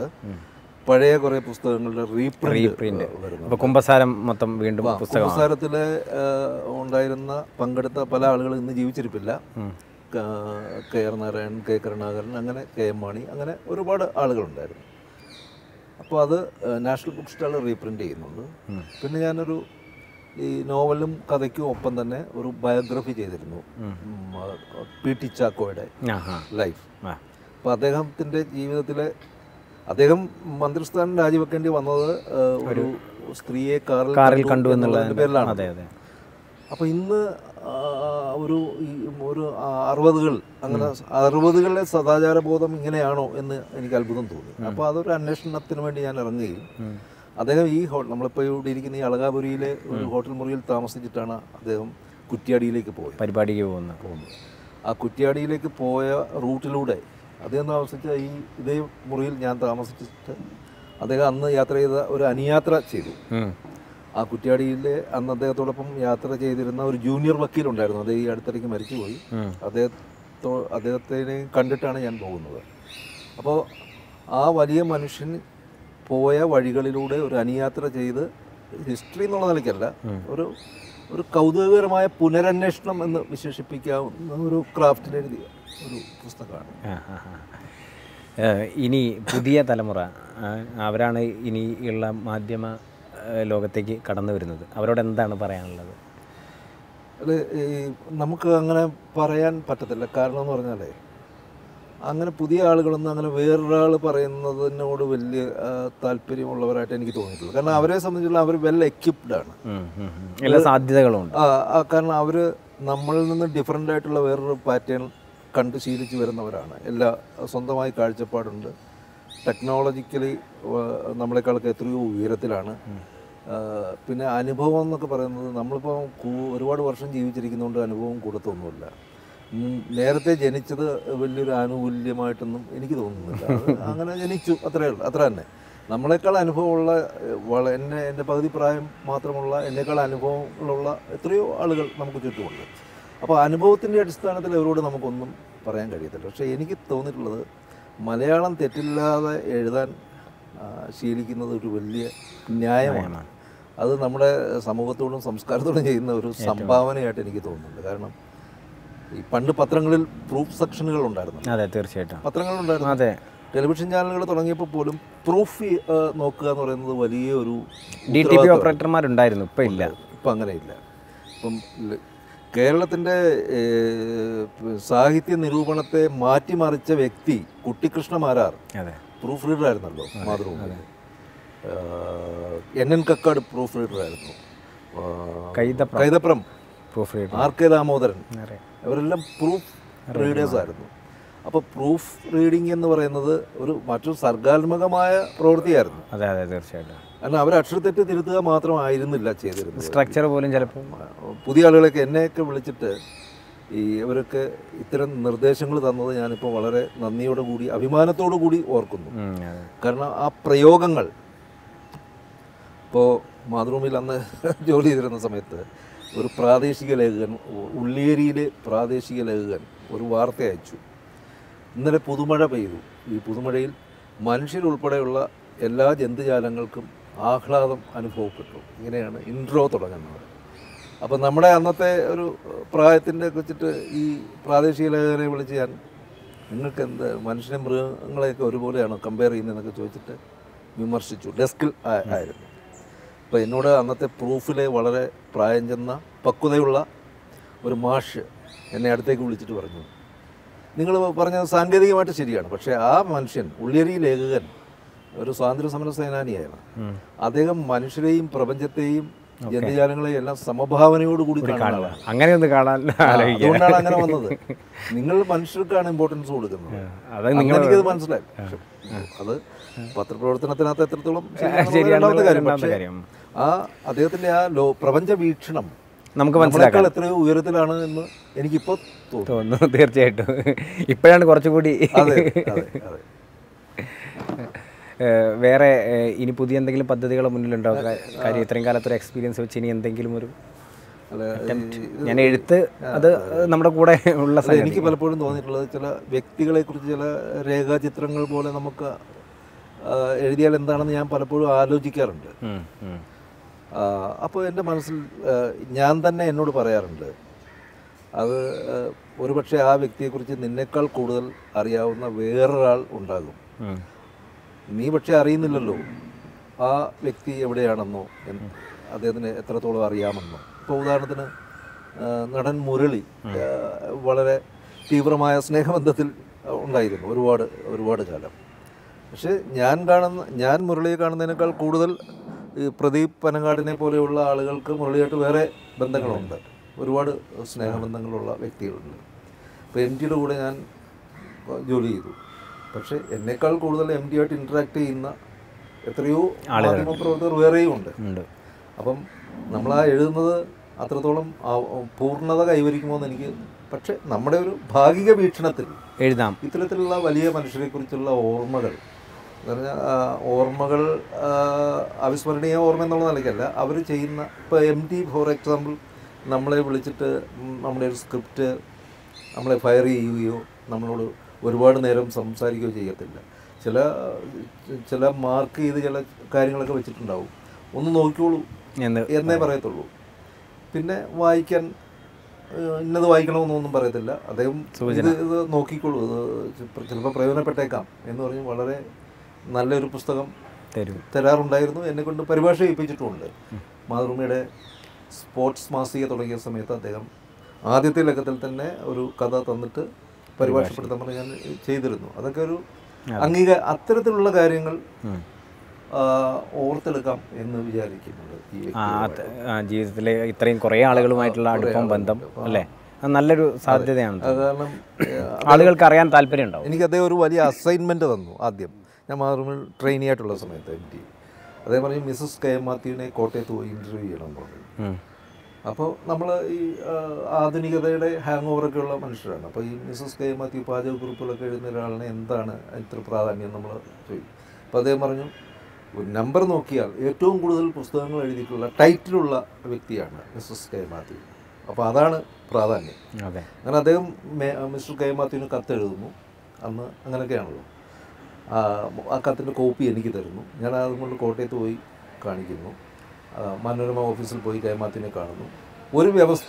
പഴയ കുറേ പുസ്തകങ്ങളുടെ റീപ്രിന്റ് റീപ്രിന്റ് വരുന്നുണ്ട് അപ്പോൾ കുംഭസാരം മൊത്തം വീണ്ടും പുസ്തകം കുമ്പസാരത്തിലെ ഉണ്ടായിരുന്ന പങ്കെടുത്ത പല ആളുകളും ഇന്ന് ജീവിച്ചിരിപ്പില്ല ക- K R Narayanan K Karunakaran അങ്ങനെ കെ എം മാണി അങ്ങനെ ഒരുപാട് ആളുകളുണ്ടായിരുന്നു അപ്പോൾ അത് ഏഹ്, നാഷണൽ ബുക്ക് സ്റ്റാൾ റീപ്രിൻ്റ് ചെയ്യുന്നുണ്ട് പിന്നെ ഞാനൊരു ഈ നോവലും കഥയ്ക്കും ഒപ്പം തന്നെ ഒരു ബയോഗ്രഫി ചെയ്തിരുന്നു ഉം, ആ, പി ടി ചാക്കോയുടെ ആ ആ ലൈഫ് ആ അപ്പോൾ അദ്ദേഹത്തിൻ്റെ ജീവിതത്തിലെ അദ്ദേഹം മന്ത്രിസ്ഥാനം രാജിവെക്കേണ്ടി വന്നത് ഏഹ്, ഒരു സ്ത്രീയെ കാറിൽ കാറിൽ കണ്ടു എന്നുള്ളതിൻ്റെ എന്നുള്ളതിൻ്റെ പേരിലാണ് അതെ അതെ അപ്പോൾ ഇന്ന് ആ, ഒരു ഈ ഒരു അറുപതുകൾ അങ്ങനെ അറുപതുകളിലെ സദാചാര ബോധം ഇങ്ങനെയാണോ എന്ന് എനിക്ക് അത്ഭുതം തോന്നി അപ്പോൾ അതൊരു അന്വേഷണത്തിന് വേണ്ടി ഞാൻ ഇറങ്ങുകയും അദ്ദേഹം ഈ ഹോ നമ്മളിപ്പോൾ ഇവിടെ ഇരിക്കുന്ന ഈ അളകാപുരിയിലെ ഒരു ഹോട്ടൽ മുറിയിൽ താമസിച്ചിട്ടാണ് അദ്ദേഹം കുറ്റ്യാടിയിലേക്ക് പോയത് പരിപാടിക്ക് പോകുന്ന പോകുന്നത് ആ കുറ്റ്യാടിയിലേക്ക് പോയ റൂട്ടിലൂടെ അദ്ദേഹം താമസിച്ച ഈ ഇതേ മുറിയിൽ ഞാൻ താമസിച്ചിട്ട് അദ്ദേഹം അന്ന് യാത്ര ചെയ്ത ഒരു അനുയാത്ര ചെയ്തു ഉം. ആ കുറ്റ്യാടിയിലെ അന്ന് അദ്ദേഹത്തോടൊപ്പം യാത്ര ചെയ്തിരുന്ന ഒരു ജൂനിയർ വക്കീലുണ്ടായിരുന്നു അദ്ദേഹം ഈ അടുത്തിടയ്ക്ക് മരിച്ചുപോയി ഉം. അദ്ദേഹത്തോ അദ്ദേഹത്തിനെ കണ്ടിട്ടാണ് ഞാൻ പോകുന്നത് അപ്പോൾ ആ വലിയ മനുഷ്യൻ പോയ വഴികളിലൂടെ ഒരു അനുയാത്ര ചെയ്ത് ഹിസ്റ്ററി എന്നുള്ള നിലയ്ക്കല്ല ഒരു ഒരു കൗതുകകരമായ പുനരന്വേഷണം എന്ന് വിശേഷിപ്പിക്കാവുന്ന ഒരു ക്രാഫ്റ്റിൽ എഴുതിയ ഒരു പുസ്തകമാണ് ആ, ആ, ആ. ഏഹ് ഇനി പുതിയ തലമുറ ആ, അവരാണ് ഇനിയുള്ള മാധ്യമ ഏഹ് ലോകത്തേക്ക് കടന്നു വരുന്നത് അവരോട് എന്താണ് പറയാനുള്ളത് അത് ഈ നമുക്ക് അങ്ങനെ പറയാൻ പറ്റത്തില്ല കാരണം എന്ന് പറഞ്ഞാലേ അങ്ങനെ പുതിയ ആളുകളൊന്നും അങ്ങനെ വേറൊരാൾ പറയുന്നതിനോട് വലിയ ആ, താല്പര്യമുള്ളവരായിട്ട് എനിക്ക് തോന്നിയിട്ടില്ല കാരണം അവരെ സംബന്ധിച്ചുള്ള അവർ വെൽ എക്യുപ്ഡ് ആണ് ഉം, ഉം, ഉം. എല്ലാ സാധ്യതകളും ഉണ്ട് ആ, ആ, കാരണം അവർ നമ്മളിൽ നിന്ന് ഡിഫറെൻ്റ് ആയിട്ടുള്ള വേറൊരു പാറ്റേൺ കണ്ട് ശീലിച്ച് വരുന്നവരാണ് എല്ലാ സ്വന്തമായി കാഴ്ചപ്പാടുണ്ട് ടെക്നോളജിക്കലി നമ്മളെക്കാളൊക്കെ എത്രയോ ഉയരത്തിലാണ് ആ, പിന്നെ അനുഭവം എന്നൊക്കെ പറയുന്നത് നമ്മളിപ്പോൾ കൂ- ഒരുപാട് വർഷം ജീവിച്ചിരിക്കുന്നതുകൊണ്ട് അനുഭവം കൂടത്തൊന്നുമില്ല ഉം, നേരത്തെ ജനിച്ചത് വലിയൊരു ആനുകൂല്യമായിട്ടൊന്നും എനിക്ക് തോന്നുന്നില്ല അത് അങ്ങനെ ജനിച്ചു അത്രേ ഉള്ളൂ അത്ര തന്നെ നമ്മളെക്കാൾ അനുഭവമുള്ള ഏഹ്, വള എന്നെ എൻ്റെ പകുതി പ്രായം മാത്രമുള്ള എന്നേക്കാൾ അനുഭവങ്ങളുള്ള എത്രയോ ആളുകൾ നമുക്ക് ചുറ്റുമുണ്ട് അപ്പോൾ അനുഭവത്തിൻ്റെ അടിസ്ഥാനത്തിൽ അവരോട് നമുക്കൊന്നും പറയാൻ കഴിയത്തില്ല പക്ഷേ എനിക്ക് തോന്നിയിട്ടുള്ളത് മലയാളം തെറ്റില്ലാതെ എഴുതാൻ ആ, ശീലിക്കുന്നത് ഒരു വലിയ ന്യായമാണ് അത് നമ്മുടെ സമൂഹത്തോടും സംസ്കാരത്തോടും ചെയ്യുന്ന ഒരു സംഭാവനയായിട്ട് എനിക്ക് തോന്നുന്നുണ്ട് കാരണം ഈ പണ്ട് പത്രങ്ങളിൽ പ്രൂഫ് സെക്ഷനുകൾ ഉണ്ടായിരുന്നു അതെ തീർച്ചയായിട്ടും പത്രങ്ങളുണ്ടായിരുന്നു അതെ ടെലിവിഷൻ ചാനലുകൾ തുടങ്ങിയപ്പോൾ പോലും പ്രൂഫ് നോക്കുക എന്ന് പറയുന്നത് വലിയ ഒരു ഡി ടി പി ഓപ്പറേറ്റർമാരുണ്ടായിരുന്നു ഇപ്പം ഇല്ല ഇപ്പം അങ്ങനെയില്ല ഇപ്പം ല- കേരളത്തിൻ്റെ ഏഹ്, സാഹിത്യ നിരൂപണത്തെ മാറ്റിമറിച്ച വ്യക്തി കുട്ടിക്കൃഷ്ണ മാരാർ അതെ പ്രൂഫ് റീഡർ ആയിരുന്നല്ലോ Mathrubhumi N N Kakkad proof reader ആയിരുന്നു ആ, Kaithapram Kaithapram proof read R K Damodaran അറിയാം അവരെല്ലാം പ്രൂഫ് റീഡേഴ്സ് ആയിരുന്നു അപ്പോൾ പ്രൂഫ് റീഡിംഗ് എന്ന് പറയുന്നത് ഒരു മറ്റൊരു സർഗാത്മകമായ പ്രവൃത്തിയായിരുന്നു അതെ അതെ തീർച്ചയായിട്ടും കാരണം അവർ അക്ഷരത്തെറ്റ് തിരുത്തുക മാത്രമായിരുന്നില്ല ചെയ്തിരുന്നത് സ്ട്രക്ചർ പോലും ചിലപ്പോൾ പുതിയ ആളുകളൊക്കെ എന്നെയൊക്കെ വിളിച്ചിട്ട് ഈ അവരൊക്കെ ഇത്തരം നിർദ്ദേശങ്ങൾ തന്നത് ഞാനിപ്പോൾ വളരെ നന്ദിയോടെ കൂടി അഭിമാനത്തോടു കൂടി ഓർക്കുന്നു ഉം, അതെ കാരണം ആ പ്രയോഗങ്ങൾ ഇപ്പോൾ മാതൃഭൂമിയിൽ അന്ന് ജോലി ചെയ്തിരുന്ന സമയത്ത് ഒരു പ്രാദേശിക ലേഖകൻ ഉ- ഉള്ളിയേരിയിലെ പ്രാദേശിക ലേഖകൻ ഒരു വാർത്ത അയച്ചു ഇന്നലെ പുതുമഴ പെയ്തു ഈ പുതുമഴയിൽ മനുഷ്യരുൾപ്പെടെയുള്ള എല്ലാ ജന്തുജാലങ്ങൾക്കും ആഹ്ലാദം അനുഭവപ്പെട്ടു ഇങ്ങനെയാണ് ഇൻട്രോ തുടങ്ങുന്നത് അപ്പം നമ്മുടെ അന്നത്തെ ഒരു പ്രായത്തിൻ്റെ വെച്ചിട്ട് ഈ പ്രാദേശിക ലേഖകനെ വിളിച്ച് ഞാൻ നിങ്ങൾക്ക് എന്ത് മനുഷ്യനെ മൃഗങ്ങളെയൊക്കെ ഒരുപോലെയാണോ കമ്പയർ ചെയ്യുന്നതെന്നൊക്കെ ചോദിച്ചിട്ട് വിമർശിച്ചു ഡെസ്കിൽ ആ- ആയിരുന്നു അപ്പോൾ എന്നോട് അന്നത്തെ പ്രൂഫിലെ വളരെ പ്രായം ചെന്ന പക്വതയുള്ള ഒരു മാഷ് എന്നെ അടുത്തേക്ക് വിളിച്ചിട്ട് പറഞ്ഞു നിങ്ങൾ പറഞ്ഞത് സാങ്കേതികമായിട്ട് ശരിയാണ് പക്ഷേ ആ മനുഷ്യൻ ഉള്ളിയരി ലേഖകൻ ഒരു സ്വാതന്ത്ര്യ സമര സേനാനിയായിരുന്നു അദ്ദേഹം മനുഷ്യരെയും പ്രപഞ്ചത്തെയും ജന്തുജാലങ്ങളെയും എല്ലാം സമഭാവനയോടുകൂടി കാണുന്ന ആളാണ് അങ്ങനെ ഒന്ന് കാണാൻ ആലോചിക്കാം അതുകൊണ്ടാണ് അങ്ങനെ വന്നത് നിങ്ങൾ മനുഷ്യർക്കാണ് ഇമ്പോർട്ടൻസ് കൊടുക്കുന്നത് അത് അന്ന് നിങ്ങൾ എനിക്കത് മനസ്സിലായി പക്ഷെ അത് പത്രപ്രവർത്തനത്തിനകത്ത് എത്രത്തോളം ശരിയാണെന്നുള്ളത് ശരിയാണെന്നുള്ള രണ്ടാമത്തെ കാര്യം രണ്ടാമത്തെ പക്ഷേ കാര്യം. ആ അദ്ദേഹത്തിന്റെ ആ ലോ പ്രപഞ്ച വീക്ഷണം നമുക്ക് നമ്മളെക്കാൾ എത്രയോ ഉയരത്തിലാണ് എന്ന് എനിക്കിപ്പോൾ തോന്നുന്നു തോന്നുന്നു തീർച്ചയായിട്ടും ഇപ്പോഴാണ് കുറച്ചുകൂടി അതെ അതെ അതെ ഏഹ് വേറെ ഏഹ് ഇനി പുതിയ എന്തെങ്കിലും പദ്ധതികൾ മുന്നിലുണ്ടോ കാ- കാര്യം ഇത്രയും കാലത്തൊരു എക്സ്പീരിയൻസ് വെച്ച് ഇനി എന്തെങ്കിലും ഒരു അല്ല ഈ- ഞാൻ എഴുത്ത് അത് നമ്മുടെ കൂടെ ഉള്ള അല്ല, എനിക്ക് പലപ്പോഴും തോന്നിയിട്ടുള്ളത് ചില വ്യക്തികളെ കുറിച്ച് ചില രേഖാചിത്രങ്ങൾ പോലെ നമുക്ക് ആ, എഴുതിയാൽ എന്താണെന്ന് ഞാൻ പലപ്പോഴും ആലോചിക്കാറുണ്ട് ഉം, ഉം. അപ്പോൾ എൻ്റെ മനസ്സിൽ ആ, ഞാൻ തന്നെ എന്നോട് പറയാറുണ്ട് അത് ആ, ഒരുപക്ഷെ ആ വ്യക്തിയെക്കുറിച്ച് നിന്നേക്കാൾ കൂടുതൽ അറിയാവുന്ന വേറൊരാൾ ഉണ്ടാകും ഉം. നീ പക്ഷേ അറിയുന്നില്ലല്ലോ ആ വ്യക്തി എവിടെയാണെന്നോ എന്ന് അദ്ദേഹത്തിന് എത്രത്തോളം അറിയാമെന്നോ ഇപ്പോൾ ഉദാഹരണത്തിന് ആ, നടൻ മുരളി ആ, വളരെ തീവ്രമായ സ്നേഹബന്ധത്തിൽ ഉണ്ടായിരുന്നു ഒരുപാട് ഒരുപാട് കാലം പക്ഷേ ഞാൻ കാണുന്ന ഞാൻ മുരളിയെ കാണുന്നതിനേക്കാൾ കൂടുതൽ ഈ പ്രദീപ് പനങ്ങാടിനെ പോലെയുള്ള ആളുകൾക്ക് മുരളിയായിട്ട് വേറെ ബന്ധങ്ങളുണ്ട് ഒരുപാട് സ്നേഹബന്ധങ്ങളുള്ള വ്യക്തികളുണ്ട് അപ്പോൾ എം ടിയുടെ കൂടെ ഞാൻ ജോലി ചെയ്തു പക്ഷേ എന്നേക്കാൾ കൂടുതൽ എം ടി ആയിട്ട് ഇൻറ്ററാക്ട് ചെയ്യുന്ന എത്രയോ മാധ്യമപ്രവർത്തകർ വേറെയും ഉണ്ട് ഉണ്ട് അപ്പം നമ്മൾ ആ എഴുതുന്നത് അത്രത്തോളം ആ- പൂർണ്ണത കൈവരിക്കുമോ എന്ന് എനിക്ക് പക്ഷേ നമ്മുടെ ഒരു ഭാഗിക വീക്ഷണത്തിൽ എഴുതാം ഇത്തരത്തിലുള്ള വലിയ മനുഷ്യരെക്കുറിച്ചുള്ള ഓർമ്മകൾ എന്ന് പറഞ്ഞാൽ ആ, ഓർമ്മകൾ ആ, അവിസ്മരണീയ ഓർമ്മ എന്നുള്ള നിലയ്ക്കല്ല അവർ ചെയ്യുന്ന ഇപ്പോൾ എം ടി ഫോർ എക്സാമ്പിൾ നമ്മളെ വിളിച്ചിട്ട് ഉം, നമ്മുടെ ഒരു സ്ക്രിപ്റ്റ് നമ്മളെ ഫയർ ചെയ്യുകയോ നമ്മളോട് ഒരുപാട് നേരം സംസാരിക്കുകയോ ചെയ്യത്തില്ല ചില ചില മാർക്ക് ചെയ്ത് ചില കാര്യങ്ങളൊക്കെ വെച്ചിട്ടുണ്ടാവും ഒന്ന് നോക്കിക്കോളൂ എന്ന് എന്നേ പറയത്തുള്ളൂ പിന്നെ വായിക്കാൻ ഏഹ്, ഇന്നത് വായിക്കണമെന്നൊന്നും പറയത്തില്ല അദ്ദേഹം ഇത് ഇത് നോക്കിക്കോളൂ ഇത് ചിലപ്പോൾ പ്രയോജനപ്പെട്ടേക്കാം എന്ന് പറഞ്ഞ് വളരെ നല്ലൊരു പുസ്തകം തരും തരാറുണ്ടായിരുന്നു എന്നെ കൊണ്ട് പരിഭാഷ ചെയ്യിപ്പിച്ചിട്ടുമുണ്ട് മാതൃഭൂമിയുടെ സ്പോർട്സ് മാസിക തുടങ്ങിയ സമയത്ത് അദ്ദേഹം ആദ്യത്തെ ലക്കത്തിൽ തന്നെ ഒരു കഥ തന്നിട്ട് പരിഭാഷപ്പെടുത്താൻ പറഞ്ഞ് ഞാൻ ചെയ്തിരുന്നു അതൊക്കെ ഒരു അംഗീകാര അത്തരത്തിലുള്ള കാര്യങ്ങൾ ഉം. ആ, ഓർത്തെടുക്കാം എന്ന് വിചാരിക്കുന്നുണ്ട് ഈ ആ വ്യക്തി അത് ആ, ജീവിതത്തിലെ ഇത്രയും കുറേ ആളുകളുമായിട്ടുള്ള അടുപ്പം ബന്ധം അല്ലേ അത് നല്ലൊരു സാധ്യതയാണ് അത് കാരണം ഏഹ്, ആളുകൾക്ക് അറിയാൻ താല്പര്യം ഉണ്ടാവും എനിക്ക് അദ്ദേഹം ഒരു വലിയ അസൈൻമെൻറ്റ് തന്നു ആദ്യം ഞാൻ മാതൃഭൂമിയിൽ ട്രെയിനി ആയിട്ടുള്ള സമയത്ത് എം ടി അദ്ദേഹം പറഞ്ഞു മിസ്സസ് കെ എം മാത്യുവിനെ കോട്ടയത്ത് പോയി ഇൻ്റർവ്യൂ ചെയ്യണം എന്ന് പറഞ്ഞു ഉം. അപ്പോൾ നമ്മൾ ഈ ആ, ആധുനികതയുടെ ഹാങ് ഓവറൊക്കെ ഉള്ള മനുഷ്യരാണ് അപ്പോൾ ഈ മിസ്സസ് കെ എം മാത്യു പാചകക്കുറിപ്പുകളൊക്കെ എഴുതുന്ന ഒരാളിനെ എന്താണ് ഇത്ര പ്രാധാന്യം നമ്മൾ ചോദിക്കും അപ്പോൾ അദ്ദേഹം പറഞ്ഞു ഒരു നമ്പർ നോക്കിയാൽ ഏറ്റവും കൂടുതൽ പുസ്തകങ്ങൾ എഴുതിയിട്ടുള്ള ടൈറ്റിലുള്ള വ്യക്തിയാണ് മിസ്സസ് കെ എം മാത്യു അപ്പോൾ അതാണ് പ്രാധാന്യം അതെ അങ്ങനെ അദ്ദേഹം മേ- മിസ്റ്റർ കെ എം മാത്യുവിന് കത്തെഴുതുന്നു അന്ന് അങ്ങനെയൊക്കെയാണല്ലോ ആ, ആ കത്തിൻ്റെ കോപ്പി എനിക്ക് തരുന്നു ഞാൻ അതുകൊണ്ട് കോട്ടയത്ത് പോയി കാണിക്കുന്നു ആ, മനോരമ ഓഫീസിൽ പോയി കെ എം മാത്യുവിനെ കാണുന്നു ഒരു വ്യവസ്ഥ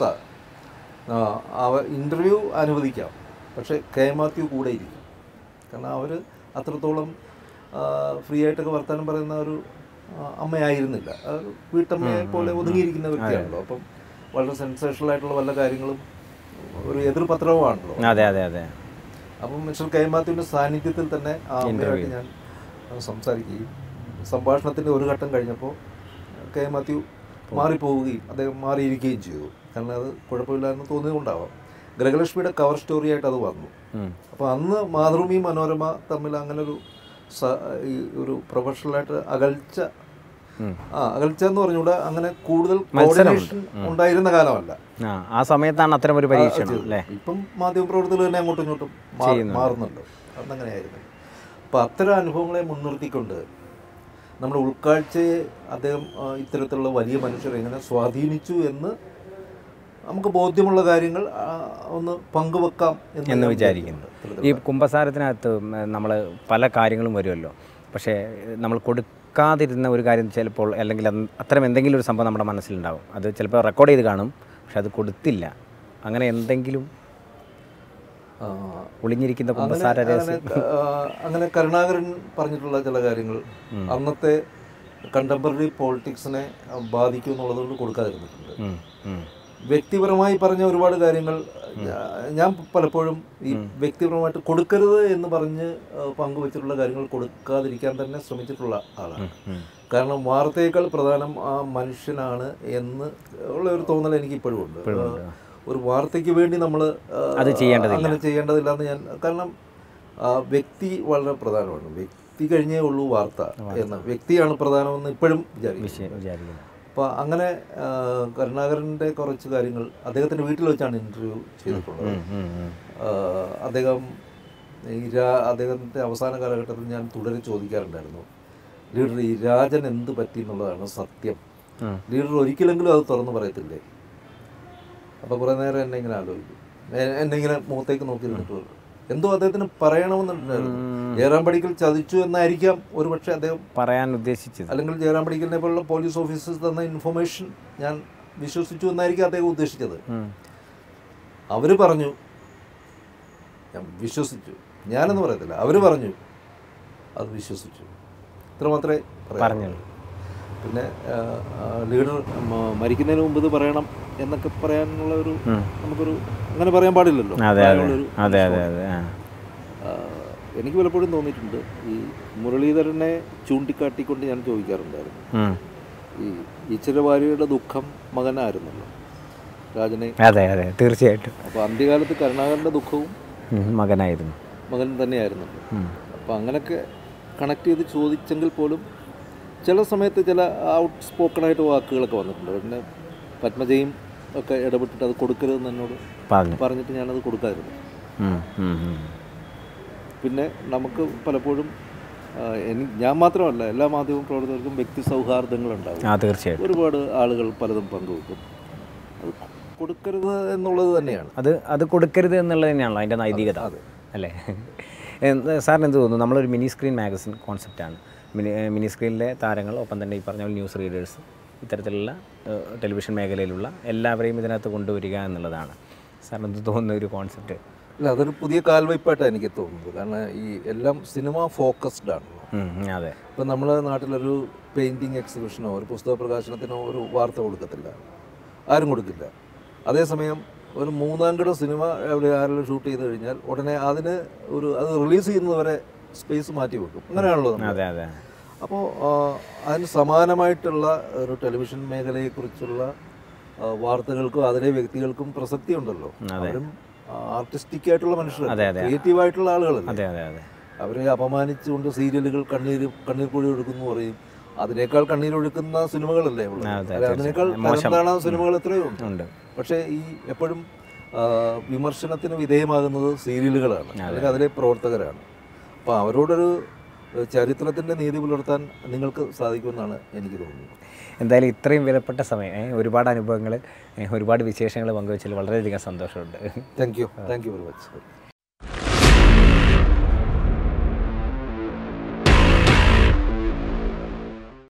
ആ, അവ ഇൻ്റർവ്യൂ അനുവദിക്കാം പക്ഷേ കെ എം മാത്യു കൂടെ ഇരിക്കും കാരണം അവർ അത്രത്തോളം ഫ്രീ ആയിട്ടൊക്കെ വർത്തമാനം പറയുന്ന ഒരു ആ, അമ്മയായിരുന്നില്ല ആ ഒരു വീട്ടമ്മയെ പോലെ ഒതുങ്ങിയിരിക്കുന്ന വ്യക്തിയാണല്ലോ അപ്പം വളരെ സെൻസേഷണൽ ആയിട്ടുള്ള വല്ല കാര്യങ്ങളും ഒരു എതിർപത്രവുമാണല്ലോ അതെ അതെ അതെ അപ്പം മിസ്റ്റർ കെ മാത്യുവിൻ്റെ സാന്നിധ്യത്തിൽ തന്നെ ആ അമ്മയായിട്ട് ഞാൻ ആ, സംസാരിക്കുകയും സംഭാഷണത്തിൻ്റെ ഒരു ഘട്ടം കഴിഞ്ഞപ്പോൾ കെ മാത്യു മാറിപ്പോവുകയും അദ്ദേഹം മാറിയിരിക്കുകയും ചെയ്തു കാരണം അത് കുഴപ്പമില്ല എന്ന് തോന്നിയതുകൊണ്ടാവാം ഗ്രഹലക്ഷ്മിയുടെ കവർ സ്റ്റോറിയായിട്ട് അത് വന്നു ഉം. അപ്പോൾ അന്ന് മാതൃഭൂമി മനോരമ തമ്മിൽ അങ്ങനെ ഒരു സ- ഈ ഒരു പ്രൊഫഷണലായിട്ട് അകൽച്ച ഉം. ആ അകൽച്ച എന്ന് പറഞ്ഞുകൂടെ അങ്ങനെ കൂടുതൽ കോർഡിനേഷൻ ഉണ്ടായിരുന്ന കാലമല്ല ആ ആ സമയത്താണ് അത്തരം ഒരു പരീക്ഷണം അല്ലേ ഇപ്പം മാധ്യമപ്രവർത്തകർ തന്നെ അങ്ങോട്ടും ഇങ്ങോട്ടും മാ- മാറുന്നുണ്ട് അന്നങ്ങനെയായിരുന്നു അപ്പം അത്തരം അനുഭവങ്ങളെ മുൻനിർത്തിക്കൊണ്ട് നമ്മുടെ ഉൾക്കാഴ്ചയെ അദ്ദേഹം ആ, ഇത്തരത്തിലുള്ള വലിയ മനുഷ്യർ എങ്ങനെ സ്വാധീനിച്ചു എന്ന് നമുക്ക് ബോധ്യമുള്ള കാര്യങ്ങൾ ആ, ഒന്ന് പങ്കുവെക്കാം എന്ന് എന്ന് ഞാൻ വിചാരിക്കുന്നു വിചാരിക്കുന്നുണ്ട്. ഈ കുംഭസാരത്തിനകത്ത് നമ്മൾ പല കാര്യങ്ങളും വരുമല്ലോ പക്ഷേ നമ്മൾ കൊടുക്കാതിരുന്ന ഒരു കാര്യം ചിലപ്പോൾ അല്ലെങ്കിൽ അത് അത്തരം എന്തെങ്കിലും ഒരു സംഭവം നമ്മുടെ മനസ്സിലുണ്ടാവും അത് ചിലപ്പോൾ റെക്കോർഡ് ചെയ്ത് കാണും പക്ഷെ അത് കൊടുത്തില്ല അങ്ങനെ എന്തെങ്കിലും ആ, ഒളിഞ്ഞിരിക്കുന്ന കുംഭസാര അങ്ങനെ രഹസ്യം ആ, അങ്ങനെ കരുണാകരൻ പറഞ്ഞിട്ടുള്ള ചില കാര്യങ്ങൾ അന്നത്തെ കണ്ടംപററി പോളിറ്റിക്സിനെ ബാധിക്കും എന്നുള്ളതുകൊണ്ട് കൊടുക്കാതിരുന്നിട്ടുണ്ട് ഉം, ഉം. വ്യക്തിപരമായി പറഞ്ഞ ഒരുപാട് കാര്യങ്ങൾ ഞാ- ഞാൻ പലപ്പോഴും ഈ വ്യക്തിപരമായിട്ട് കൊടുക്കരുത് എന്ന് പറഞ്ഞ് ആ, പങ്കുവച്ചിട്ടുള്ള കാര്യങ്ങൾ കൊടുക്കാതിരിക്കാൻ തന്നെ ശ്രമിച്ചിട്ടുള്ള ആളാണ് ഉം. കാരണം വാർത്തയേക്കാൾ പ്രധാനം ആ മനുഷ്യനാണ് എന്ന് ഉള്ള ഒരു തോന്നൽ എനിക്ക് ഇപ്പോഴും ഉണ്ട് ആ, ഒരു വാർത്തയ്ക്ക് വേണ്ടി നമ്മൾ അത് ചെയ്യേണ്ടതില്ല. അങ്ങനെ ചെയ്യേണ്ടതില്ല എന്ന് ഞാൻ കാരണം ആ, വ്യക്തി വളരെ പ്രധാനമാണ് വ്യക്തി കഴിഞ്ഞേ ഉള്ളൂ വാർത്ത എന്ന് വ്യക്തിയാണ് പ്രധാനമെന്ന് ഇപ്പോഴും വിചാരിക്കും വിഷയം വിചാരിക്കുന്നു അപ്പോൾ അങ്ങനെ ആ, കരുണാകരൻ്റെ കുറച്ച് കാര്യങ്ങൾ അദ്ദേഹത്തിൻ്റെ വീട്ടിൽ വെച്ചാണ് ഇൻ്റർവ്യൂ ചെയ്തിട്ടുള്ളത് ഉം, ഉം, ഉം. ആ, അദ്ദേഹം ഈ രാ അദ്ദേഹത്തിൻ്റെ അവസാന കാലഘട്ടത്തിൽ ഞാൻ തുടരെ ചോദിക്കാറുണ്ടായിരുന്നു ലീഡർ ഈ രാജൻ എന്ത് പറ്റി എന്നുള്ളതാണ് സത്യം ഉം. ലീഡർ ഒരിക്കലെങ്കിലും അത് തുറന്നു പറയത്തില്ലേ അപ്പോൾ കുറേ നേരം എന്നെ ഇങ്ങനെ ആലോചിക്കും എ- എന്നെ ഇങ്ങനെ മുഖത്തേക്ക് നോക്കി നിന്നിട്ട് പറഞ്ഞു എന്തോ അദ്ദേഹത്തിന് പറയണമെന്നുണ്ടായിരുന്നു ജയറാം പടിക്കൽ ചതിച്ചു എന്നായിരിക്കാം ഒരുപക്ഷെ അദ്ദേഹം പറയാൻ ഉദ്ദേശിച്ചത് അല്ലെങ്കിൽ ജയറാം പടിക്കലിനെ പോലുള്ള പോലീസ് ഓഫീസേഴ്സ് തന്ന ഇൻഫർമേഷൻ ഞാൻ വിശ്വസിച്ചു എന്നായിരിക്കും അദ്ദേഹം ഉദ്ദേശിച്ചത് ഉം. അവർ പറഞ്ഞു ഞാൻ വിശ്വസിച്ചു ഞാനെന്ന് പറയത്തില്ല അവർ പറഞ്ഞു അത് വിശ്വസിച്ചു ഇത്ര മാത്രമേ പറയാൻ പറഞ്ഞുള്ളൂ. പിന്നെ ആ, ആ, ലീഡർ മ- മരിക്കുന്നതിന് മുമ്പ് ഇത് പറയണം എന്നൊക്കെ പറയാനുള്ള ഒരു ഉം. നമുക്കൊരു അങ്ങനെ പറയാൻ പാടില്ലല്ലോ അതെ അതെ പ്രായമുള്ളൊരു അതെ അതെ അതെ ആ. ആ, എനിക്ക് പലപ്പോഴും തോന്നിയിട്ടുണ്ട് ഈ മുരളീധരനെ ചൂണ്ടിക്കാട്ടിക്കൊണ്ട് ഞാൻ ചോദിക്കാറുണ്ടായിരുന്നു ഉം. ഈ ഈശ്വരവാര്യയുടെ ദുഃഖം മകനായിരുന്നല്ലോ രാജനെ അതെ അതെ തീർച്ചയായിട്ടും അപ്പോൾ അന്ത്യകാലത്ത് കരുണാകരൻ്റെ ദുഃഖവും ഉം, മകനായിരുന്നു മകൻ തന്നെയായിരുന്നല്ലോ ഉം. അപ്പോൾ അങ്ങനെയൊക്കെ കണക്ട് ചെയ്ത് ചോദിച്ചെങ്കിൽ പോലും ചില സമയത്ത് ചില ഔട്ട് സ്പോക്കണായിട്ട് വാക്കുകളൊക്കെ വന്നിട്ടുണ്ട് പിന്നെ പത്മജയും ഒക്കെ ഇടപെട്ടിട്ട് അത് കൊടുക്കരുതെന്ന് എന്നോട് പറഞ്ഞു പറഞ്ഞിട്ട് ഞാനത് കൊടുക്കാതിരുന്നു ഉം, ഉം, ഉം. പിന്നെ നമുക്ക് പലപ്പോഴും ആ, എനി- ഞാൻ മാത്രമല്ല എല്ലാ മാധ്യമ പ്രവർത്തകർക്കും വ്യക്തി സൗഹാർദ്ദങ്ങളുണ്ടാവും ആ തീർച്ചയായിട്ടും ഒരുപാട് ആളുകൾ പലതും പങ്കുവെക്കും അത് കൊടുക്കരുത് എന്നുള്ളത് തന്നെയാണ് അത് അത് കൊടുക്കരുത് എന്നുള്ളത് തന്നെയാണല്ലോ അതിൻ്റെ നൈതികത അല്ലേ എന്ത് സാറിന് എന്ത് തോന്നുന്നു നമ്മളൊരു മിനി സ്ക്രീൻ മാഗസിൻ കോൺസെപ്റ്റാണ് മിനി ഏഹ് മിനി സ്ക്രീനിലെ താരങ്ങൾ ഒപ്പം തന്നെ ഈ പറഞ്ഞ പോലെ ന്യൂസ് റീഡേഴ്സ് ഇത്തരത്തിലുള്ള ഏഹ് ടെലിവിഷൻ മേഖലയിലുള്ള എല്ലാവരെയും ഇതിനകത്ത് കൊണ്ടുവരിക എന്നുള്ളതാണ് സാറിന് എന്ത് തോന്നുന്ന ഒരു കോൺസെപ്റ്റ് അല്ല അതൊരു പുതിയ കാൽവയ്പായിട്ടാണ് എനിക്ക് തോന്നുന്നത് കാരണം ഈ എല്ലാം സിനിമ ഫോക്കസ്ഡ് ആണല്ലോ അതെ ഇപ്പം നമ്മുടെ നാട്ടിലൊരു പെയിൻറ്റിങ് എക്സിബിഷനോ ഒരു പുസ്തക പ്രകാശനത്തിനോ ഒരു വാർത്ത കൊടുക്കത്തില്ല ആരും കൊടുക്കില്ല അതേസമയം ഒരു മൂന്നാംകിട സിനിമ എവിടെ ആരെങ്കിലും ഷൂട്ട് ചെയ്ത് കഴിഞ്ഞാൽ ഉടനെ അതിന് ഒരു അത് റിലീസ് ചെയ്യുന്നവരെ സ്പേസ് മാറ്റി വെക്കും അങ്ങനെയാണല്ലോ നമ്മൾ അതെ അതെ അപ്പോൾ അതിന് സമാനമായിട്ടുള്ള ഒരു ടെലിവിഷൻ മേഖലയെക്കുറിച്ചുള്ള ആ, വാർത്തകൾക്കും അതിലെ വ്യക്തികൾക്കും പ്രസക്തി ഉണ്ടല്ലോ അവരും ആർട്ടിസ്റ്റിക് ആയിട്ടുള്ള മനുഷ്യരല്ല ക്രിയേറ്റീവ് ആയിട്ടുള്ള ആളുകളല്ലേ അതെ അതെ അതെ അവരെ അപമാനിച്ചുകൊണ്ട് സീരിയലുകൾ കണ്ണീർ കണ്ണീർ പൊഴി ഒഴുക്കുന്നു പറയും അതിനേക്കാൾ കണ്ണീർ ഒഴുക്കുന്ന സിനിമകളല്ലേ ഉള്ളത് അതെ, അല്ല, അതിനേക്കാൾ തരംതാണ സിനിമകൾ എത്രയോ ഉണ്ട് ഉണ്ട് പക്ഷേ ഈ എപ്പോഴും ആ, വിമർശനത്തിന് വിധേയമാകുന്നത് സീരിയലുകളാണ് അല്ലെങ്കിൽ അതിലെ പ്രവർത്തകരാണ് അപ്പോൾ അവരോടൊരു ഏഹ്, ചരിത്രത്തിന്റെ നീതി പുലർത്താൻ നിങ്ങൾക്ക് സാധിക്കുമെന്നാണ് എനിക്ക് തോന്നുന്നത് എന്തായാലും ഇത്രയും വിലപ്പെട്ട സമയം ഏ, ഒരുപാട് അനുഭവങ്ങൾ ഒരുപാട് വിശേഷങ്ങൾ പങ്കുവച്ചതിൽ വളരെയധികം സന്തോഷമുണ്ട് thank you thank you very much